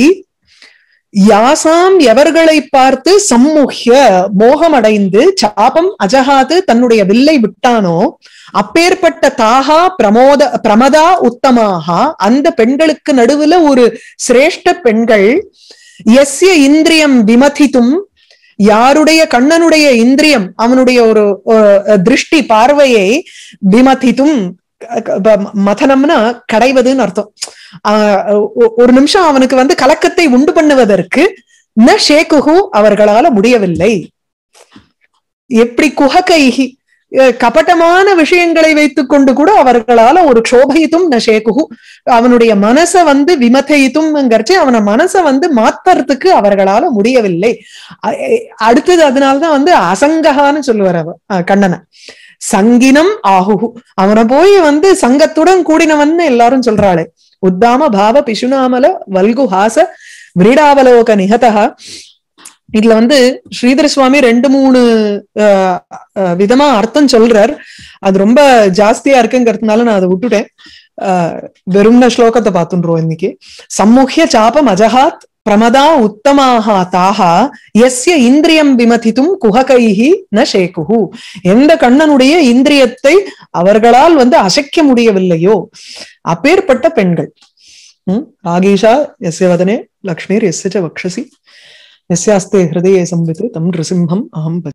யாசாம் எவர்களை பார்த்து சம்முஹ்ய மோகமடைந்து சாபம் அஜகாது தன்னுடைய வில்லை விட்டானோ அப்பேற்பட்ட தாகா பிரமோத பிரமதா உத்தமாகா அந்த பெண்களுக்கு நடுவுல ஒரு சிரேஷ்ட பெண்கள் எஸ்ய இந்திரியம் விமதித்தும் யாருடைய கண்ணனுடைய இந்திரியம் அவனுடைய ஒரு ஒரு திருஷ்டி பார்வையை விமதித்தும் க- க- மதனம்னா கடைவதுன்னு அர்த்தம் ஆஹ் ஒ- ஒரு நிமிஷம் அவனுக்கு வந்து கலக்கத்தை உண்டு பண்ணுவதற்கு ந ஷேகுகு அவர்களால முடியவில்லை எப்படி குஹகைஹி அஹ் கபட்டமான விஷயங்களை வைத்துக் கொண்டு கூட அவர்களால ஒரு க்ஷோபயித்தும் ந ஷேகுகு அவனுடைய மனசை வந்து விமதைத்தும்ங்கிறச்சு அவன மனசை வந்து மாத்தறதுக்கு அவர்களால முடியவில்லை அ- எ- அடுத்தது அதனாலதான் வந்து அசங்ககான்னு சொல்லுவார் அவ அஹ் கண்ணனை சங்கினம் ஆகுகு அவனை போய் வந்து சங்கத்துடன் கூடினவன் எல்லாரும் சொல்றாளே உத்தாம பாவ பிசுனாமல வல்குஹாச விரீடாவலோக நிகதா இதுல வந்து ஸ்ரீதர சுவாமி ரெண்டு மூணு அஹ், அஹ், விதமா அர்த்தம் சொல்றார் அது ரொம்ப ஜாஸ்தியா இருக்குங்கிறதுனால நான் அதை விட்டுட்டேன் அஹ், வெறும்ன ஸ்லோகத்தை பார்த்துன்றோம் இன்னைக்கு சம்முஹ்ய சாபம் அஜகாத் பிரமதா உத்தமாக தாகா எஸ்ய இந்திரியம் விமதித்தும் குஹகைஹி ந ஷேகுஹு எந்த கண்ணனுடைய இந்திரியத்தை அவர்களால் வந்து அசைக்க முடியவில்லையோ அப்பேற்பட்ட பெண்கள் ம் ராகீஷா எஸ்ய வதனே லக்ஷ்மீர் எஸ்ய ச வக்ஷசி எஸ்யாஸ்தே ஹிருதயே சம்வித் தம் நிருசிம்ஹம் அகம் பஜே.